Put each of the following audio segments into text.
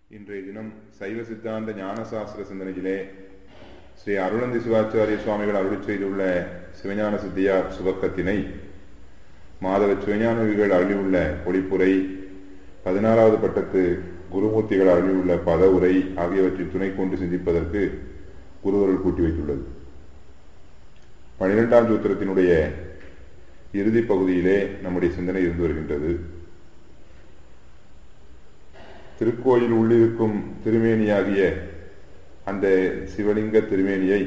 இன்றைய தினம் சைவ சித்தாந்த ஞானசாஸ்திர சிந்தனையிலே ஸ்ரீ அருளந்தி சிவாச்சாரிய சுவாமிகள் அருளி செய்துள்ள சிவஞான சித்தியார் சுபக்கத்தினை மாதவ சிவஞானவிகள் அருளியுள்ள பொழிப்புரை பதினாறாவது பட்டத்து குருமூர்த்திகள் அருளியுள்ள பத உரை ஆகியவற்றை துணை கொண்டு சிந்திப்பதற்கு குருவர்கள் கூட்டி வைத்துள்ளது பனிரெண்டாம் சூத்திரத்தினுடைய இறுதி பகுதியிலே நம்முடைய சிந்தனை இருந்து வருகின்றது திருக்கோயில் உள்ளிருக்கும் திருமேனியாகிய அந்த சிவலிங்க திருமேனியை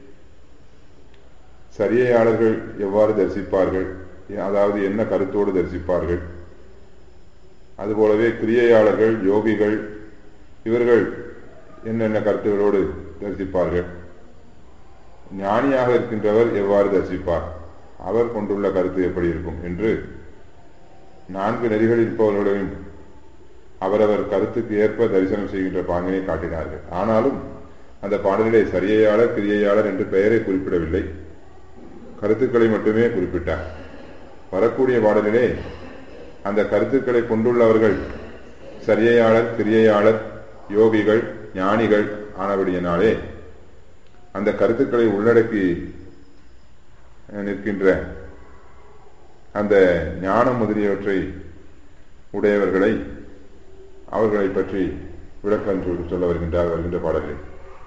சரியையாளர்கள் எவ்வாறு தரிசிப்பார்கள் அதாவது என்ன கருத்தோடு தரிசிப்பார்கள் அதுபோலவே கிரியையாளர்கள் யோகிகள் இவர்கள் என்னென்ன கருத்துகளோடு தரிசிப்பார்கள் ஞானியாக இருக்கின்றவர் எவ்வாறு தரிசிப்பார் அவர் கொண்டுள்ள கருத்து எப்படி இருக்கும் என்று நான்கு நெறிகள் இருப்பவர்களையும் அவரவர் கருத்துக்கு ஏற்ப தரிசனம் செய்கின்ற பாங்கினை காட்டினார்கள் ஆனாலும் அந்த பாடலிலே சரியையாளர் கிரியையாளர் என்று பெயரை குறிப்பிடவில்லை கருத்துக்களை மட்டுமே குறிப்பிட்டார் வரக்கூடிய பாடலிலே அந்த கருத்துக்களை கொண்டுள்ளவர்கள் சரியையாளர் கிரியையாளர் யோகிகள் ஞானிகள் ஆனபடியினாலே அந்த கருத்துக்களை உள்ளடக்கி நிற்கின்ற அந்த ஞானம் முதலியவற்றை உடையவர்களை அவர்களை பற்றி விளக்கம் சொல்ல வருகின்றார் வருகின்ற பாடலில்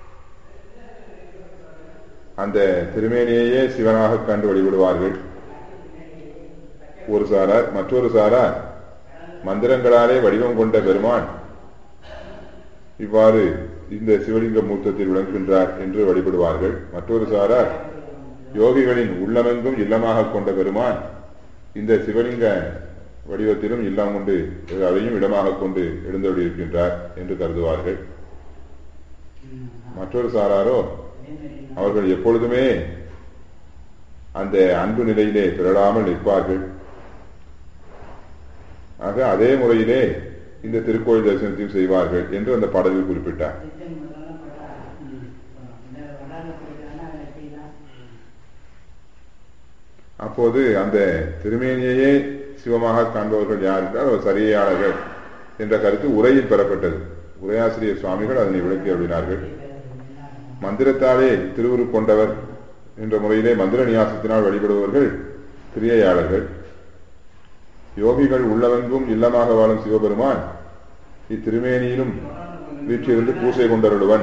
அந்த திருமேனியையே சிவனாக கண்டு வழிபடுவார்கள் ஒரு சாரார் மற்றொரு சாரார் மந்திரங்களாலே வடிவம் கொண்ட பெருமான் இவ்வாறு இந்த சிவலிங்க மூர்த்தத்தில் விளங்குகின்றார் என்று வழிபடுவார்கள் மற்றொரு சாரார் யோகிகளின் உள்ளமெங்கும் இல்லமாக கொண்ட பெருமான் இந்த சிவலிங்க வடிவத்திலும் இல்லம் கொண்டு அதையும் இடமாக கொண்டு எழுந்தபடி இருக்கின்றார் என்று கருதுவார்கள் மற்றொரு சாராரோ அவர்கள் எப்பொழுதுமே அந்த அன்பு நிலையிலே திரளாமல் நிற்பார்கள் ஆக அதே முறையிலே இந்த திருக்கோயில் தரிசனத்தையும் செய்வார்கள் என்று அந்த பாடலில் குறிப்பிட்டார் அப்போது அந்த திருமேனியையே சிவமாக காண்பவர்கள் யார் என்றால் அவர் சரியையாளர்கள் என்ற கருத்து உரையில் பெறப்பட்டது உரையாசிரியர் சுவாமிகள் அதனை விளக்கி அருளினார்கள் மந்திரத்தாலே திருவுரு கொண்டவர் என்ற முறையிலே மந்திர நியாசத்தினால் வழிபடுபவர்கள் கிரியையாளர்கள் யோகிகள் உள்ளவெங்கும் இல்லமாக வாழும் சிவபெருமான் இத்திருமேனியிலும் வீற்றிருந்து பூசை கொண்டருடுவன்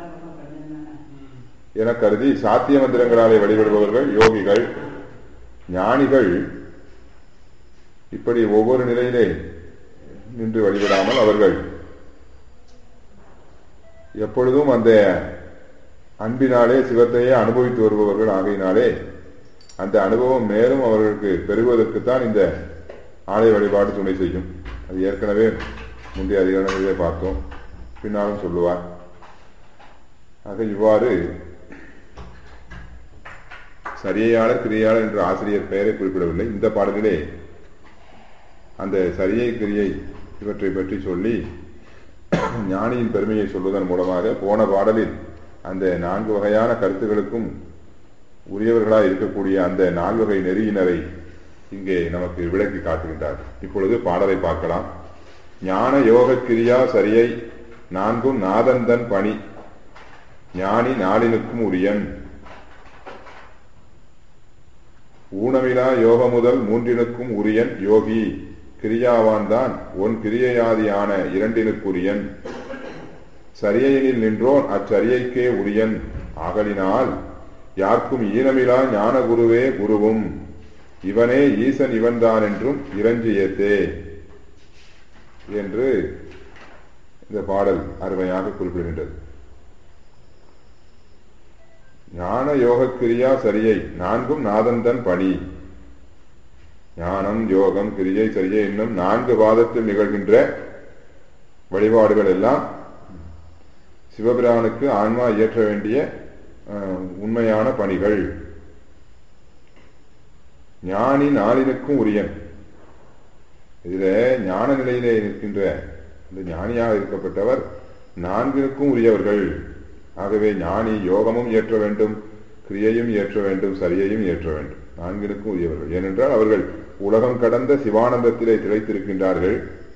என கருதி சாத்திய மந்திரங்களாலே வழிபடுபவர்கள் யோகிகள் ஞானிகள் இப்படி ஒவ்வொரு நிலையிலே நின்று வழிபடாமல் அவர்கள் எப்பொழுதும் அந்த அன்பினாலே சிவத்தையே அனுபவித்து வருபவர்கள் ஆகையினாலே அந்த அனுபவம் மேலும் அவர்களுக்கு பெருகுவதற்குத்தான் இந்த ஆலய வழிபாடு துணை செய்யும் அது ஏற்கனவே முந்தைய அதிகாரங்களிலே பார்த்தோம் பின்னாலும் சொல்லுவார் ஆக இவ்வாறு சரியையாளர் கிரியாளர் என்ற ஆசிரியர் பெயரை குறிப்பிடவில்லை இந்த பாடலிலே அந்த சரியை கிரியை இவற்றை பற்றி சொல்லி ஞானியின் பெருமையை சொல்வதன் மூலமாக போன பாடலில் அந்த நான்கு வகையான கருத்துகளுக்கும் உரியவர்களாக இருக்கக்கூடிய அந்த நால்வகை நெறியினரை இங்கே நமக்கு விளக்கி காட்டுகின்றார் இப்பொழுது பாடலை பார்க்கலாம் ஞான யோக கிரியா சரியை நான்கும் நாதந்தன் பணி ஞானி நாளினுக்கும் உரியன் ஊனமிலா யோக முதல் மூன்றினுக்கும் உரியன் யோகி கிரியாவான் தான் ஒன் கிரியையாதியான இரண்டினுக்குரியன் சரியையினில் நின்றோன் அச்சரியைக்கே உரியன் ஆகலினால் யாருக்கும் ஈனமிலா ஞான குருவே குருவும் இவனே ஈசன் இவன்தான் என்றும் இறஞ்சியத்தே என்று இந்த பாடல் அருமையாக குறிப்பிடுகின்றது ஞான யோக கிரியா சரியை நான்கும் நாதந்தன் பணி ஞானம் யோகம் கிரியை சரியை என்னும் நான்கு பாதத்தில் நிகழ்கின்ற வழிபாடுகள் எல்லாம் சிவபிரானுக்கு ஆன்மா இயற்ற வேண்டிய உண்மையான பணிகள் ஞானி நாளினுக்கும் உரியன் இதுல ஞான நிலையிலே நிற்கின்ற இந்த ஞானியாக இருக்கப்பட்டவர் நான்கினுக்கும் உரியவர்கள் ஆகவே ஞானி யோகமும் ஏற்ற வேண்டும் கிரியையும் ஏற்ற வேண்டும் சரியையும் ஏற்ற வேண்டும் நான்கினுக்கும் உரியவர்கள் ஏனென்றால் அவர்கள் உலகம் கடந்த சிவானந்தத்திலே திளைத்திருக்கின்றார்கள்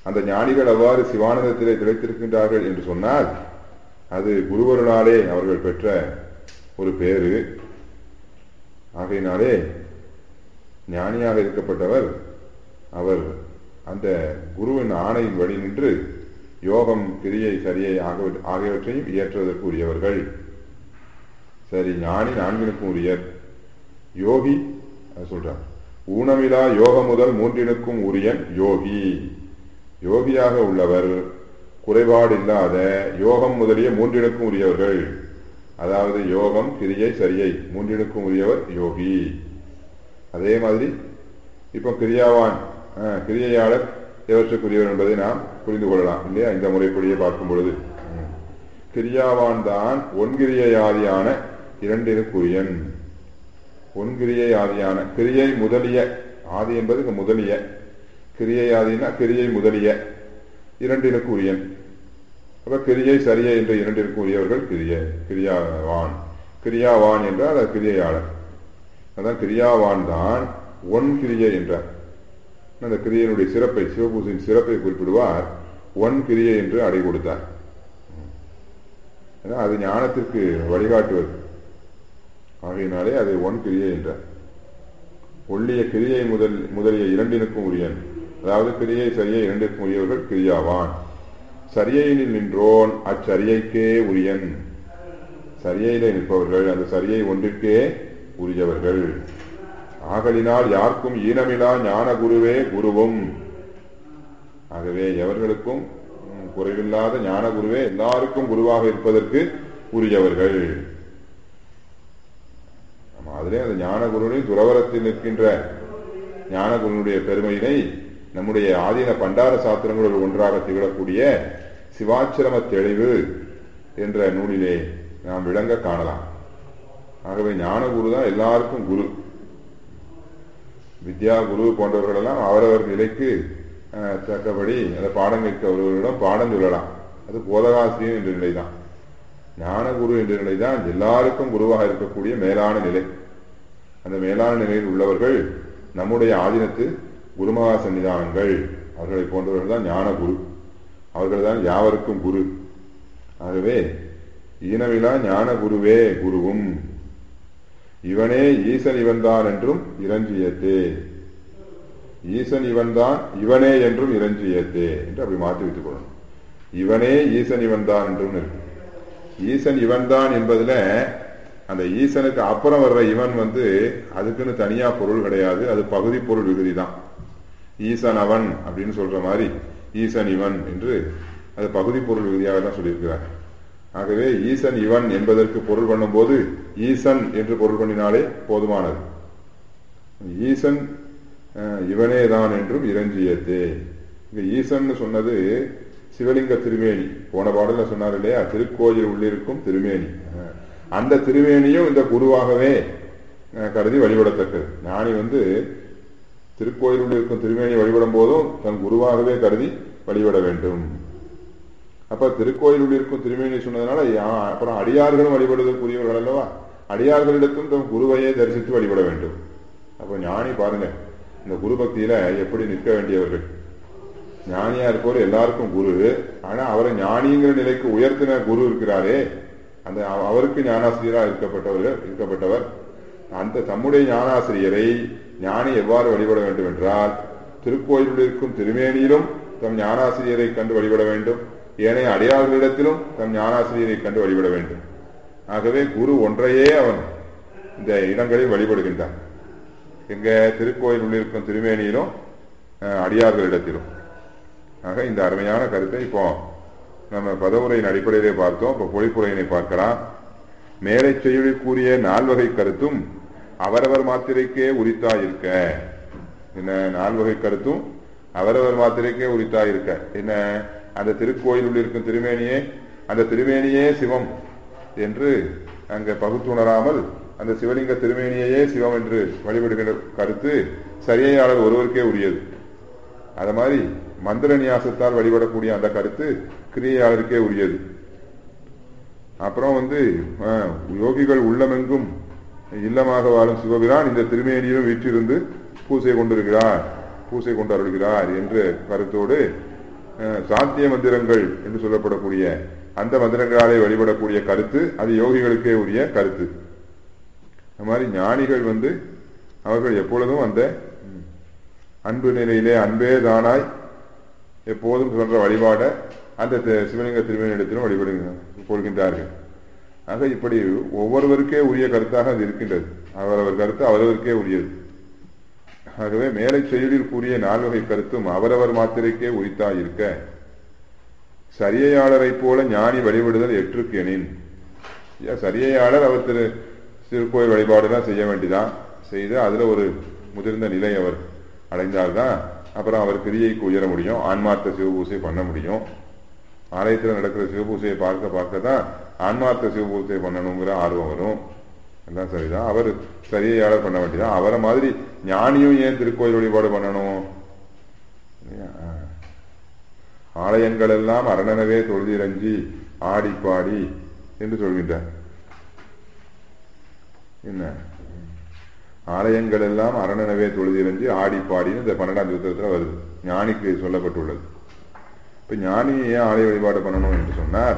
அந்த ஞானிகள் அவ்வாறு சிவானந்தத்திலே திளைத்திருக்கின்றார்கள் என்று சொன்னால் அது குருவருளாலே அவர்கள் பெற்ற ஒரு பேரு ஆகையினாலே ஞானியாக இருக்கப்பட்டவர் அவர் அந்த குருவின் ஆணையின் வழி நின்று யோகம் கிரியை சரியை ஆகிய- ஆகியவற்றையும் இயற்றுவதற்கு உரியவர்கள் சரி ஞானி நான்கினுக்கும் உரியர் யோகி அது சொல்றார் ஊனமிலா யோக முதல் மூன்றினுக்கும் உரியன் யோகி யோகியாக உள்ளவர் குறைபாடு இல்லாத யோகம் முதலிய மூன்றினுக்கும் உரியவர்கள் அதாவது யோகம் கிரியை சரியை மூன்றினுக்கும் உரியவர் யோகி அதே மாதிரி இப்போ கிரியாவான் அஹ், கிரியையாளர் எவற்றுக்குரியவர் என்பதை நாம் புரிந்து கொள்ளலாம் இல்லையா இந்த முறைப்படியே பார்க்கும் பொழுது ம். கிரியாவான் தான் ஒன்கிரியை ஆதியான இரண்டினுக்குரியன் ஒன்கிரியை ஆதியான கிரியை முதலிய ஆதி என்பது இங்க முதலிய கிரியை ஆதினா கிரியை முதலிய இரண்டினுக்கு உரியன் அப்ப கிரியை சரியை என்ற இரண்டிற்கு உரியவர்கள் கிரியை கிரியாவான் கிரியாவான் என்றால் அது கிரியையாளர் அதான் கிரியாவான் தான் ஒன் கிரியை என்றார் அந்த கிரியையினுடைய சிறப்பை சிவபூசையின் சிறப்பை குறிப்பிடுவார் ஒன் கிரியை என்று அடை கொடுத்தார் ஏன்னா அது ஞானத்திற்கு வழிகாட்டுவது ஆகையினாலே அதை ஒன் கிரியை என்றார் ஒள்ளிய கிரியை முதல் முதலிய இரண்டினுக்கும் உரியன் அதாவது கிரியை சரியை இரண்டிற்கும் உரியவர்கள் கிரியாவான் சரியையினில் நின்றோன் அச்சரியைக்கே உரியன் சரியையிலே நிற்பவர்கள் அந்த சரியை ஒன்றிற்கே உரியவர்கள் ஆகலினால் யாருக்கும் ஈனமிலா ஞான குருவே குருவும் ஆகவே எவர்களுக்கும் ம், குறைவில்லாத ஞான குருவே எல்லாருக்கும் குருவாக இருப்பதற்கு உரியவர்கள் ஆமா, அதிலே அந்த ஞான குருவின் துறவரத்தில் நிற்கின்ற ஞான குருனுடைய பெருமையினை நம்முடைய ஆதீன பண்டார சாத்திரங்களில் ஒன்றாக திகழக்கூடிய சிவாச்சிரம தெளிவு என்ற நூலிலே நாம் விளங்க காணலாம் ஆகவே ஞான குரு தான் எல்லாருக்கும் குரு வித்யா குரு போன்றவர்களெல்லாம் அவரவர் நிலைக்கு அஹ், தக்கபடி அந்த பாடம் கேட்க ஒருவரிடம் பாடம் சொல்லலாம் அது போதகாசிரியர் என்ற நிலைதான் ஞான குரு என்ற நிலைதான் எல்லாருக்கும் குருவாக இருக்கக்கூடிய மேலான நிலை அந்த மேலான நிலையில் உள்ளவர்கள் நம்முடைய ஆதீனத்து குருமகா சன்னிதானங்கள் அவர்களை போன்றவர்கள் தான் ஞான குரு அவர்கள் தான் யாவருக்கும் குரு ஆகவே ஈனவிலா ஞான குருவே குருவும் இவனே ஈசன் இவன்தான் என்றும் இறஞ்சியத்தே ஈசன் இவன்தான் இவனே என்றும் இறஞ்சியத்தே என்று அப்படி மாற்றி வைத்துக் கொள்ளணும் இவனே ஈசன் இவன்தான் என்றும் இருக்கு ஈசன் இவன்தான் என்பதுல அந்த ஈசனுக்கு அப்புறம் வர்ற இவன் வந்து அதுக்குன்னு தனியா பொருள் கிடையாது அது பகுதி பொருள் விகுதி தான் ஈசன் அவன் அப்படின்னு சொல்ற மாதிரி ஈசன் இவன் என்று அது பகுதி பொருள் விகுதியாக தான் சொல்லியிருக்கிறார் ஆகவே ஈசன் இவன் என்பதற்கு பொருள் பண்ணும்போது ஈசன் என்று பொருள் பண்ணினாலே போதுமானது ஈசன் அஹ், இவனே தான் என்றும் இறஞ்சியத்தே இங்க ஈசன் சொன்னது சிவலிங்க திருமேனி போன பாடல சொன்னார் இல்லையா திருக்கோயில் உள்ளிருக்கும் திருமேனி அஹ், அந்த திருமேனியும் இந்த குருவாகவே அஹ், கருதி வழிபடத்தக்கது ஞானி வந்து திருக்கோயிலுள்ள இருக்கும் திருமேனி வழிபடும் போதும் தன் குருவாகவே கருதி வழிபட வேண்டும் அப்ப திருக்கோயிலுள்ள இருக்கும் திருமேனி சொன்னதுனால யா- அப்புறம் அடியார்களும் வழிபடுவதற்குரியவர்கள் அல்லவா அடியார்களிடத்தும் தம் குருவையே தரிசித்து வழிபட வேண்டும் அப்ப ஞானி பாருங்க இந்த குரு பக்தியில எப்படி நிற்க வேண்டியவர்கள் ஞானியா இருப்பவர் எல்லாருக்கும் குரு ஆனா அவரை ஞானிங்கிற நிலைக்கு உயர்த்தின குரு இருக்கிறாரே அந்த அவ- அவருக்கு ஞானாசிரியரா இருக்கப்பட்டவர்கள் இருக்கப்பட்டவர் அந்த தம்முடைய ஞானாசிரியரை ஞானி எவ்வாறு வழிபட வேண்டும் என்றால் திருக்கோயிலில் இருக்கும் திருமேனியிலும் தம் ஞானாசிரியரை கண்டு வழிபட வேண்டும் ஏனைய அடியார்களிடத்திலும் தம் ஞானாசிரியரை கண்டு வழிபட வேண்டும் ஆகவே குரு ஒன்றையே அவன் இந்த இடங்களில் வழிபடுகின்றான் எங்க திருக்கோயில் உள்ளிருக்கும் திருமேனியிலும் அஹ், அடியார்களிடத்திலும் ஆக இந்த அருமையான கருத்தை இப்போ நம்ம பதவுரையின் அடிப்படையிலே பார்த்தோம் இப்போ பொழிப்புரையினை பார்க்கலாம் மேலே செய்யுளில் கூறிய நால்வகை கருத்தும் அவரவர் மாத்திரைக்கே உரித்தா இருக்க என்ன நால்வகை கருத்தும் அவரவர் மாத்திரைக்கே உரித்தா இருக்க என்ன அந்த திருக்கோயிலுள் இருக்கும் திருமேனியே அந்த திருமேனியே சிவம் என்று அங்க பகுத்துணராமல் அந்த சிவலிங்க திருமேனியையே சிவம் என்று வழிபடுகிற கருத்து சரியாளர் ஒருவருக்கே உரியது அது மாதிரி மந்திர நியாசத்தால் வழிபடக்கூடிய அந்த கருத்து கிரியையாளருக்கே உரியது அப்புறம் வந்து அஹ், யோகிகள் உள்ளமெங்கும் இல்லமாக வாழும் சிவபிரான் இந்த திருமேனியிலும் வீற்றிருந்து பூசை கொண்டிருக்கிறார் பூசை கொண்டு அருள்கிறார் என்ற கருத்தோடு அஹ், சாத்திய மந்திரங்கள் என்று சொல்லப்படக்கூடிய அந்த மந்திரங்களாலே வழிபடக்கூடிய கருத்து அது யோகிகளுக்கே உரிய கருத்து அந்த மாதிரி ஞானிகள் வந்து அவர்கள் எப்பொழுதும் அந்த ம், அன்பு நிலையிலே அன்பே தானாய் எப்போதும் சொல்ற வழிபாட அந்த தி- சிவலிங்க திருமணிடத்திலும் வழிபடுங்க கொள்கின்றார்கள் ஆக இப்படி ஒவ்வொருவருக்கே உரிய கருத்தாக அது இருக்கின்றது அவரவர் கருத்து அவரவருக்கே உரியது ஆகவே மேலை செயலில் கூறிய நால்வகை கருத்தும் அவரவர் மாத்திரைக்கே உரித்தாய் இருக்க சரியையாளரைப் போல ஞானி வழிபடுதல் எற்றுக்கெனின் ஐயா, சரியையாளர் அவர் திரு திருக்கோயில் வழிபாடுதான் செய்ய வேண்டிதான் செய்து அதுல ஒரு முதிர்ந்த நிலை அவர் அடைந்தால்தான் அப்புறம் அவர் கிரியைக்கு உயர முடியும் ஆன்மார்த்த சிவபூசை பண்ண முடியும் ஆலயத்தில் நடக்கிற சிவபூசையை பார்க்க பார்க்க தான் ஆன்மார்த்த சிவபூசை பண்ணணுங்கிற ஆர்வம் வரும் எல்லாம் சரிதான் அவர் சரியையாளர் பண்ண வேண்டியதான் அவரை மாதிரி ஞானியும் ஏன் திருக்கோயில் வழிபாடு பண்ணணும் இல்லையா? ஆலயங்கள் எல்லாம் அரணனவே தொழுதிரஞ்சி ஆடி பாடி என்று சொல்கின்றார் என்ன ஆலயங்கள் எல்லாம் அரணனவே தொழுதிரஞ்சி ஆடி பாடின்னு இந்த பன்னெண்டாம் திருத்தத்துல வருது ஞானிக்கு சொல்லப்பட்டுள்ளது இப்ப ஞானி ஏன் ஆலய வழிபாடு பண்ணணும் என்று சொன்னார்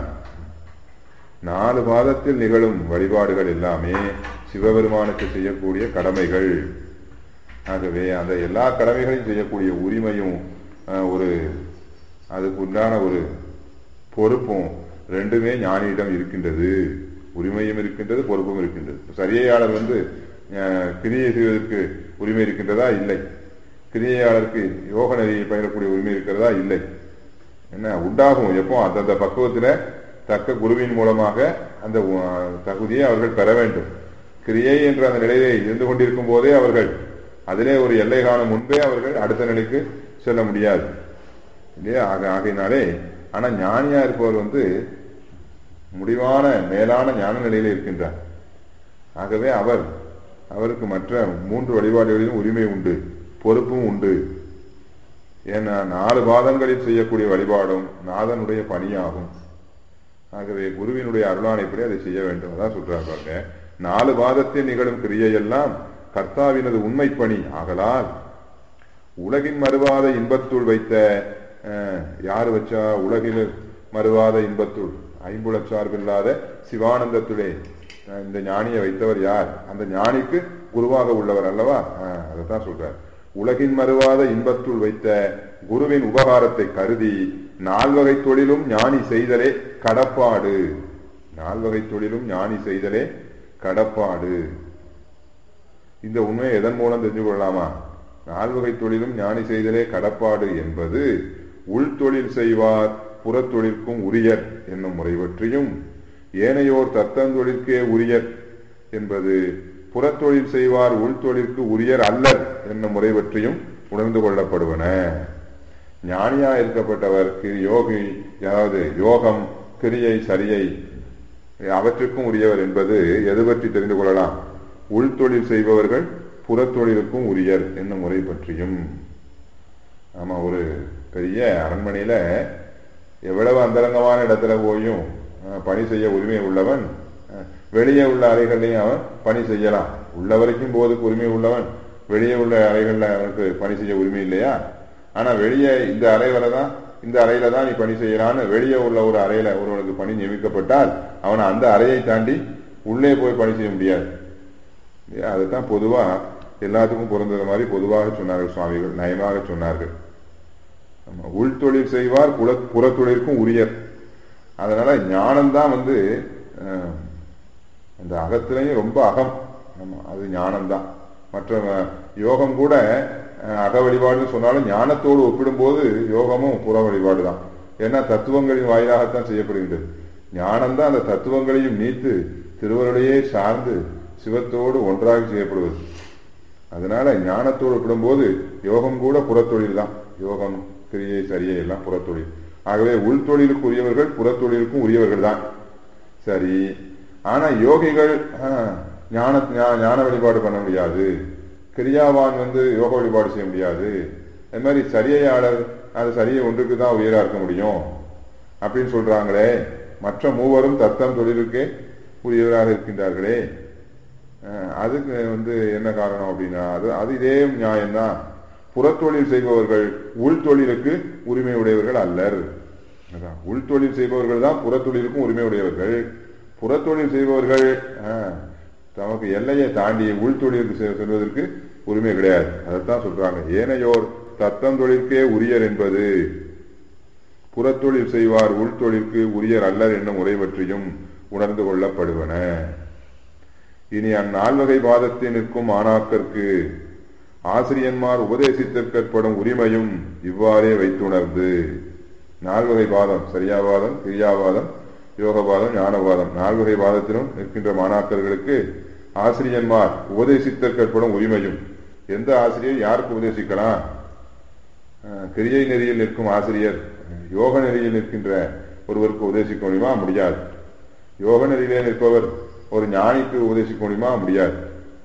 நாலு பாதத்தில் நிகழும் வழிபாடுகள் எல்லாமே சிவபெருமானுக்கு செய்யக்கூடிய கடமைகள் ஆகவே அந்த எல்லா கடமைகளையும் செய்யக்கூடிய உரிமையும் அஹ், ஒரு அதுக்கு உண்டான ஒரு பொறுப்பும் ரெண்டுமே ஞானியிடம் இருக்கின்றது உரிமையும் இருக்கின்றது பொறுப்பும் இருக்கின்றது சரியையாளர் வந்து அஹ், கிரியை செய்வதற்கு உரிமை இருக்கின்றதா இல்லை கிரியையாளருக்கு யோக நெறியை பயிரக்கூடிய உரிமை இருக்கிறதா இல்லை என்ன உண்டாகும் எப்போ அந்தந்த பக்குவத்துல தக்க குருவின் மூலமாக அந்த உ- தகுதியை அவர்கள் பெற வேண்டும் கிரியை என்ற அந்த நிலையிலே இருந்து கொண்டிருக்கும் போதே அவர்கள் அதிலே ஒரு எல்லை காணும் முன்பே அவர்கள் அடுத்த நிலைக்கு செல்ல முடியாது இல்லையா ஆக ஆகையினாலே ஆனா ஞானியா இருப்பவர் வந்து முடிவான மேலான ஞான நிலையில இருக்கின்றார் ஆகவே அவர் அவருக்கு மற்ற மூன்று வழிபாடுகளிலும் உரிமை உண்டு பொறுப்பும் உண்டு ஏன்னா நாலு பாதங்களில் செய்யக்கூடிய வழிபாடும் நாதனுடைய பணியாகும் ஆகவே குருவினுடைய அருளானைப்படி அதை செய்ய வேண்டும் அதான் சொல்றாங்க பாருங்க நாலு பாதத்தில் நிகழும் கிரியையெல்லாம் கர்த்தாவினது உண்மை பணி ஆகலால் உலகின் மறுவாத இன்பத்துள் வைத்த அஹ், யார் வச்சா உலகில் மறுவாத இன்பத்துள் ஐம்புலச் சார்பில்லாத சிவானந்தத்துளே அஹ், இந்த ஞானியை வைத்தவர் யார் அந்த ஞானிக்கு குருவாக உள்ளவர் அல்லவா அஹ், அதைத்தான் சொல்றார் உலகின் மறுவாத இன்பத்துள் வைத்த குருவின் உபகாரத்தை கருதி நால்வகை தொழிலும் ஞானி செய்தலே கடப்பாடு நால்வகை தொழிலும் ஞானி செய்தலே கடப்பாடு இந்த உண்மையை எதன் மூலம் தெரிஞ்சு கொள்ளலாமா நால்வகை தொழிலும் ஞானி செய்தலே கடப்பாடு என்பது உள்தொழில் செய்வார் புறத்தொழிற்கும் உரியர் என்னும் முறை பற்றியும் ஏனையோர் தத்தந்தொழிற்கே உரியர் என்பது புறத்தொழில் செய்வார் உள்தொழிற்கு உரியர் அல்லர் என்னும் முறை பற்றியும் உணர்ந்து கொள்ளப்படுவன ஞானியா இருக்கப்பட்டவர் கிரி- யோகி அதாவது யோகம் கிரியை சரியை அவற்றுக்கும் உரியவர் என்பது எது பற்றி தெரிந்து கொள்ளலாம் உள்தொழில் செய்பவர்கள் புறத்தொழிலுக்கும் உரியர் என்னும் முறை பற்றியும் ஆமா ஒரு பெரிய அரண்மனையில எவ்வளவு அந்தரங்கமான இடத்துல போயும் அஹ், பணி செய்ய உரிமை உள்ளவன் அஹ், வெளியே உள்ள அறைகள்லையும் அவன் பணி செய்யலாம் உள்ள வரைக்கும் போதுக்கு உரிமை உள்ளவன் வெளியே உள்ள அறைகள்ல அவனுக்கு பணி செய்ய உரிமை இல்லையா ஆனா வெளியே இந்த அறையில தான் இந்த அறையில தான் நீ பணி செய்யறான்னு வெளியே உள்ள ஒரு அறையில ஒருவனுக்கு பணி நியமிக்கப்பட்டால் அவன் அந்த அறையை தாண்டி உள்ளே போய் பணி செய்ய முடியாது இல்லையா? அதுதான் பொதுவா எல்லாத்துக்கும் பொருந்தது மாதிரி பொதுவாக சொன்னார்கள் சுவாமிகள் நயமாக சொன்னார்கள் ஆமா, உள்தொழில் செய்வார் புல புறத்தொழிற்கும் உரியர் அதனால ஞானம்தான் வந்து அஹ், அந்த அகத்திலையும் ரொம்ப அகம் ஆமா அது ஞானம்தான் மற்ற அஹ், யோகம் கூட அஹ், அக வழிபாடுன்னு சொன்னாலும் ஞானத்தோடு ஒப்பிடும்போது யோகமும் புற வழிபாடு தான் ஏன்னா தத்துவங்களின் வாயிலாகத்தான் செய்யப்படுகின்றது ஞானம்தான் அந்த தத்துவங்களையும் நீத்து திருவருடையே சார்ந்து சிவத்தோடு ஒன்றாக செய்யப்படுவது அதனால ஞானத்தோடு ஒப்பிடும்போது யோகம் கூட புறத்தொழில் தான் யோகம் கிரியை சரியை எல்லாம் புறத்தொழில் ஆகவே உள்தொழிலுக்கு உரியவர்கள் புறத்தொழிலுக்கும் உரியவர்கள் தான் சரி ஆனா யோகிகள் ஆஹ், ஞான ஞா- ஞான வழிபாடு பண்ண முடியாது கிரியாவான் வந்து யோக வழிபாடு செய்ய முடியாது அது மாதிரி சரியையாளர் அது சரியை ஒன்றுக்கு தான் உயரா இருக்க முடியும் அப்படின்னு சொல்றாங்களே மற்ற மூவரும் தத்தம் தொழிலுக்கே உரியவராக இருக்கின்றார்களே அஹ், அதுக்கு வந்து என்ன காரணம் அப்படின்னா அது அது இதே நியாயம்தான் புறத்தொழில் செய்பவர்கள் உள்தொழிலுக்கு உரிமை உடையவர்கள் அல்லர் அதான், உள்தொழில் செய்பவர்கள் தான் புறத்தொழிலுக்கும் உரிமை உடையவர்கள் புறத்தொழில் செய்பவர்கள் ஆ, தமக்கு எல்லையை தாண்டி உள்தொழிலுக்கு செ- செல்வதற்கு உரிமை கிடையாது அதைத்தான் சொல்றாங்க ஏனையோர் தத்தம் தொழிற்கே உரியர் என்பது புறத்தொழில் செய்வார் உள்தொழிற்கு உரியர் அல்லர் என்னும் உரை பற்றியும் உணர்ந்து கொள்ளப்படுவன இனி அந்நால்வகை பாதத்தில் நிற்கும் ஆணாக்கற்கு ஆசிரியன்மார் உபதேசித்திற்கற்படும் உரிமையும் இவ்வாறே வைத்துணர்ந்து நால்வகை பாதம் சரியாவாதம் கிரியாவாதம் யோகவாதம் ஞானவாதம் நால்வகை பாதத்திலும் நிற்கின்ற மாணாக்கர்களுக்கு ஆசிரியன்மார் உபதேசித்திற்கற்படும் உரிமையும் எந்த ஆசிரியர் யாருக்கு உபதேசிக்கலாம் அஹ், கிரியை நெறியில் நிற்கும் ஆசிரியர் யோக நெறியில் நிற்கின்ற ஒருவருக்கு உபதேசிக்க முடியுமா முடியாது யோக நெறியிலே நிற்பவர் ஒரு ஞானிக்கு உபதேசிக்க முடியுமா முடியாது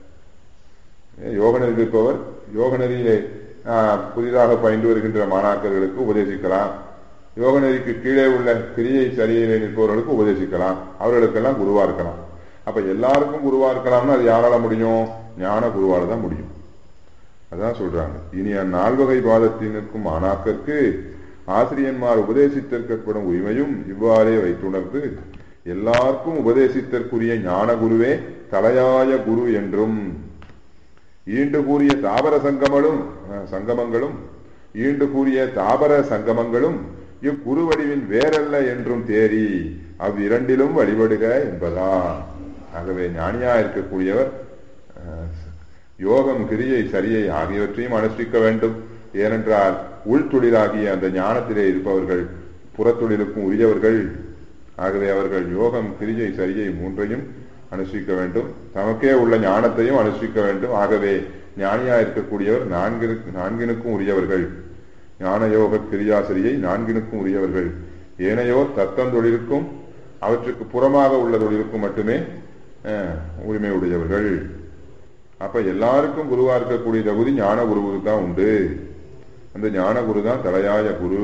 ஏன் யோக நெறியில் இருப்பவர் யோக நெறியிலே ஆஹ், புதிதாக பயின்று வருகின்ற மாணாக்கர்களுக்கு உபதேசிக்கலாம் யோக நெறிக்கு கீழே உள்ள கிரியை சரியிலே நிற்பவர்களுக்கு உபதேசிக்கலாம் அவர்களுக்கெல்லாம் குருவா இருக்கலாம் அப்ப எல்லாருக்கும் குருவா இருக்கலாம்னா அது யாரால முடியும் ஞான குருவால தான் முடியும் அதான் சொல்றாங்க இனி அந்நால்வகை பாதத்தில் நிற்கும் மாணாக்கருக்கு ஆசிரியன்மார் உபதேசித்திற்கப்படும் உரிமையும் இவ்வாறே வைத்துணர்ந்து எல்லாருக்கும் உபதேசித்தற்குரிய ஞான குருவே தலையாய குரு என்றும் ஈண்டு கூறிய தாவர சங்கமலும் அஹ், சங்கமங்களும் ஈண்டு கூறிய தாவர சங்கமங்களும் இக்குரு வடிவின் வேறல்ல என்றும் தேறி அவ்விரண்டிலும் வழிபடுக என்பதான் ஆகவே ஞானியா இருக்கக்கூடியவர் அஹ், யோகம் கிரியை சரியை ஆகியவற்றையும் அனுஷ்டிக்க வேண்டும் ஏனென்றால் உள்தொழிலாகிய அந்த ஞானத்திலே இருப்பவர்கள் புறத்தொழிலுக்கும் உரியவர்கள் ஆகவே அவர்கள் யோகம் கிரியை சரியை மூன்றையும் அனுஷ்டிக்க வேண்டும் தமக்கே உள்ள ஞானத்தையும் அனுஷ்டிக்க வேண்டும் ஆகவே ஞானியா இருக்கக்கூடியவர் நான்கிற்கு நான்கினுக்கும் உரியவர்கள் ஞான யோக கிரியாசிரியை நான்கினுக்கும் உரியவர்கள் ஏனையோர் தத்தம் தொழிலுக்கும் அவற்றுக்கு புறமாக உள்ள தொழிலுக்கும் மட்டுமே அஹ், உரிமை உடையவர்கள் அப்ப எல்லாருக்கும் குருவா இருக்கக்கூடிய தகுதி ஞான குருவுக்கு தான் உண்டு அந்த ஞான குரு தான் தலையாய குரு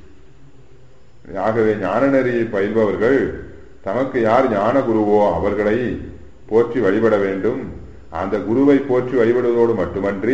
ஆகவே ஞான நெறியை பயில்பவர்கள் தமக்கு யார் ஞான குருவோ அவர்களை போற்றி வழிபட வேண்டும் அந்த குருவை போற்றி வழிபடுவதோடு மட்டுமன்றி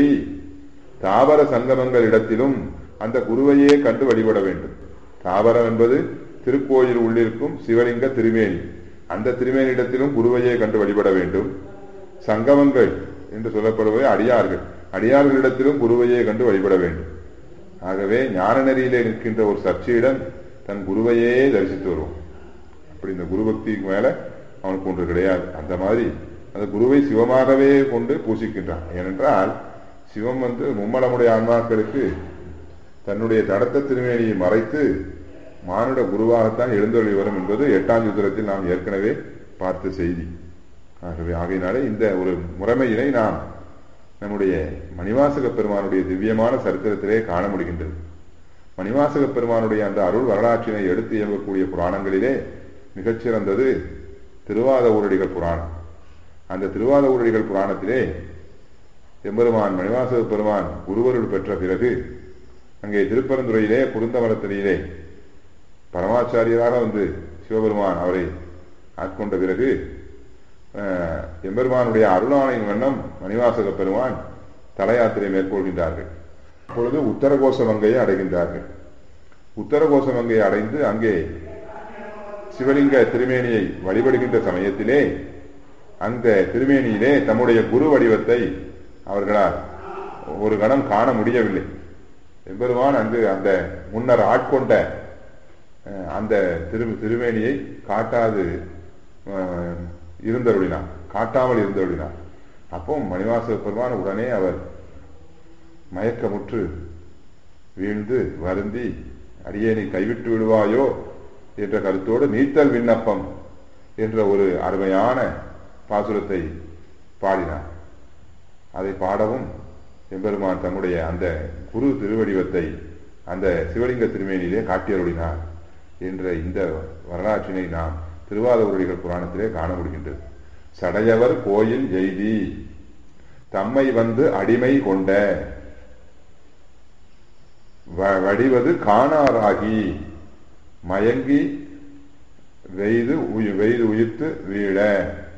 தாவர சங்கமங்கள் இடத்திலும் அந்த குருவையே கண்டு வழிபட வேண்டும் தாவரம் என்பது திருக்கோயில் உள்ளிருக்கும் சிவலிங்க திருமேனி அந்த திருமேனிடத்திலும் குருவையே கண்டு வழிபட வேண்டும் சங்கமங்கள் என்று சொல்லப்படுவது அடியார்கள் அடியார்களிடத்திலும் குருவையே கண்டு வழிபட வேண்டும் ஆகவே ஞான நெறியிலே நிற்கின்ற ஒரு சர்ச்சையிடம் தன் குருவையே தரிசித்து வருவோம் அப்படி இந்த குரு பக்திக்கு மேல அவனுக்கு ஒன்று கிடையாது அந்த மாதிரி அந்த குருவை சிவமாகவே கொண்டு பூசிக்கின்றான் ஏனென்றால் சிவம் வந்து மும்மலமுடைய ஆன்மாக்களுக்கு தன்னுடைய தடத்த திருமேனியை மறைத்து மானுட குருவாகத்தான் எழுந்தொழி வரும் என்பது எட்டாம் சூத்திரத்தில் நாம் ஏற்கனவே பார்த்த செய்தி ஆகவே ஆகையினாலே இந்த ஒரு முறைமையினை நாம் நம்முடைய மணிவாசக பெருமானுடைய திவ்யமான சரித்திரத்திலே காண முடிகின்றது மணிவாசக பெருமானுடைய அந்த அருள் வரலாற்றினை எடுத்து இயங்கக்கூடிய புராணங்களிலே மிகச்சிறந்தது திருவாத ஊரடிகள் புராணம் அந்த திருவாத ஊரடிகள் புராணத்திலே எம்பெருமான் மணிவாசக பெருமான் குருவருள் பெற்ற பிறகு அங்கே திருப்பரந்துறையிலே குருந்தமரத்திலே பரமாச்சாரியராக வந்து சிவபெருமான் அவரை ஆட்கொண்ட பிறகு அஹ், எம்பெருமானுடைய அருளாணையின் வண்ணம் மணிவாசக பெருமான் தல யாத்திரை மேற்கொள்கின்றார்கள் அப்பொழுது உத்தரகோச மங்கையை அடைகின்றார்கள் உத்தரகோச மங்கையை அடைந்து அங்கே சிவலிங்க திருமேனியை வழிபடுகின்ற சமயத்திலே அந்த திருமேனியிலே தம்முடைய குரு வடிவத்தை அவர்களால் ஒரு கணம் காண முடியவில்லை எம்பெருமான் அங்கு அந்த முன்னர் ஆட்கொண்ட அஹ், அந்த திரு திருமேனியை காட்டாது அஹ், இருந்தருளினார் காட்டாமல் இருந்தருளினார் அப்போ மணிவாச பெருமான் உடனே அவர் மயக்கமுற்று வீழ்ந்து வருந்தி அடியேனை கைவிட்டு விடுவாயோ என்ற கருத்தோடு நீத்தல் விண்ணப்பம் என்ற ஒரு அருமையான பாசுரத்தை பாடினார் அதை பாடவும் எம்பெருமான் தம்முடைய அந்த குரு திருவடிவத்தை அந்த சிவலிங்க திருமேனியிலே காட்டியருளினார் என்ற இந்த வரலாற்றினை நாம் திருவாதூரடிகள் புராணத்திலே காண முடிகின்றது சடையவர் கோயில் எய்தி தம்மை வந்து அடிமை கொண்ட வ- வடிவது காணாராகி மயங்கி வெய்து உயி- வெய்து உயிர்த்து வீழ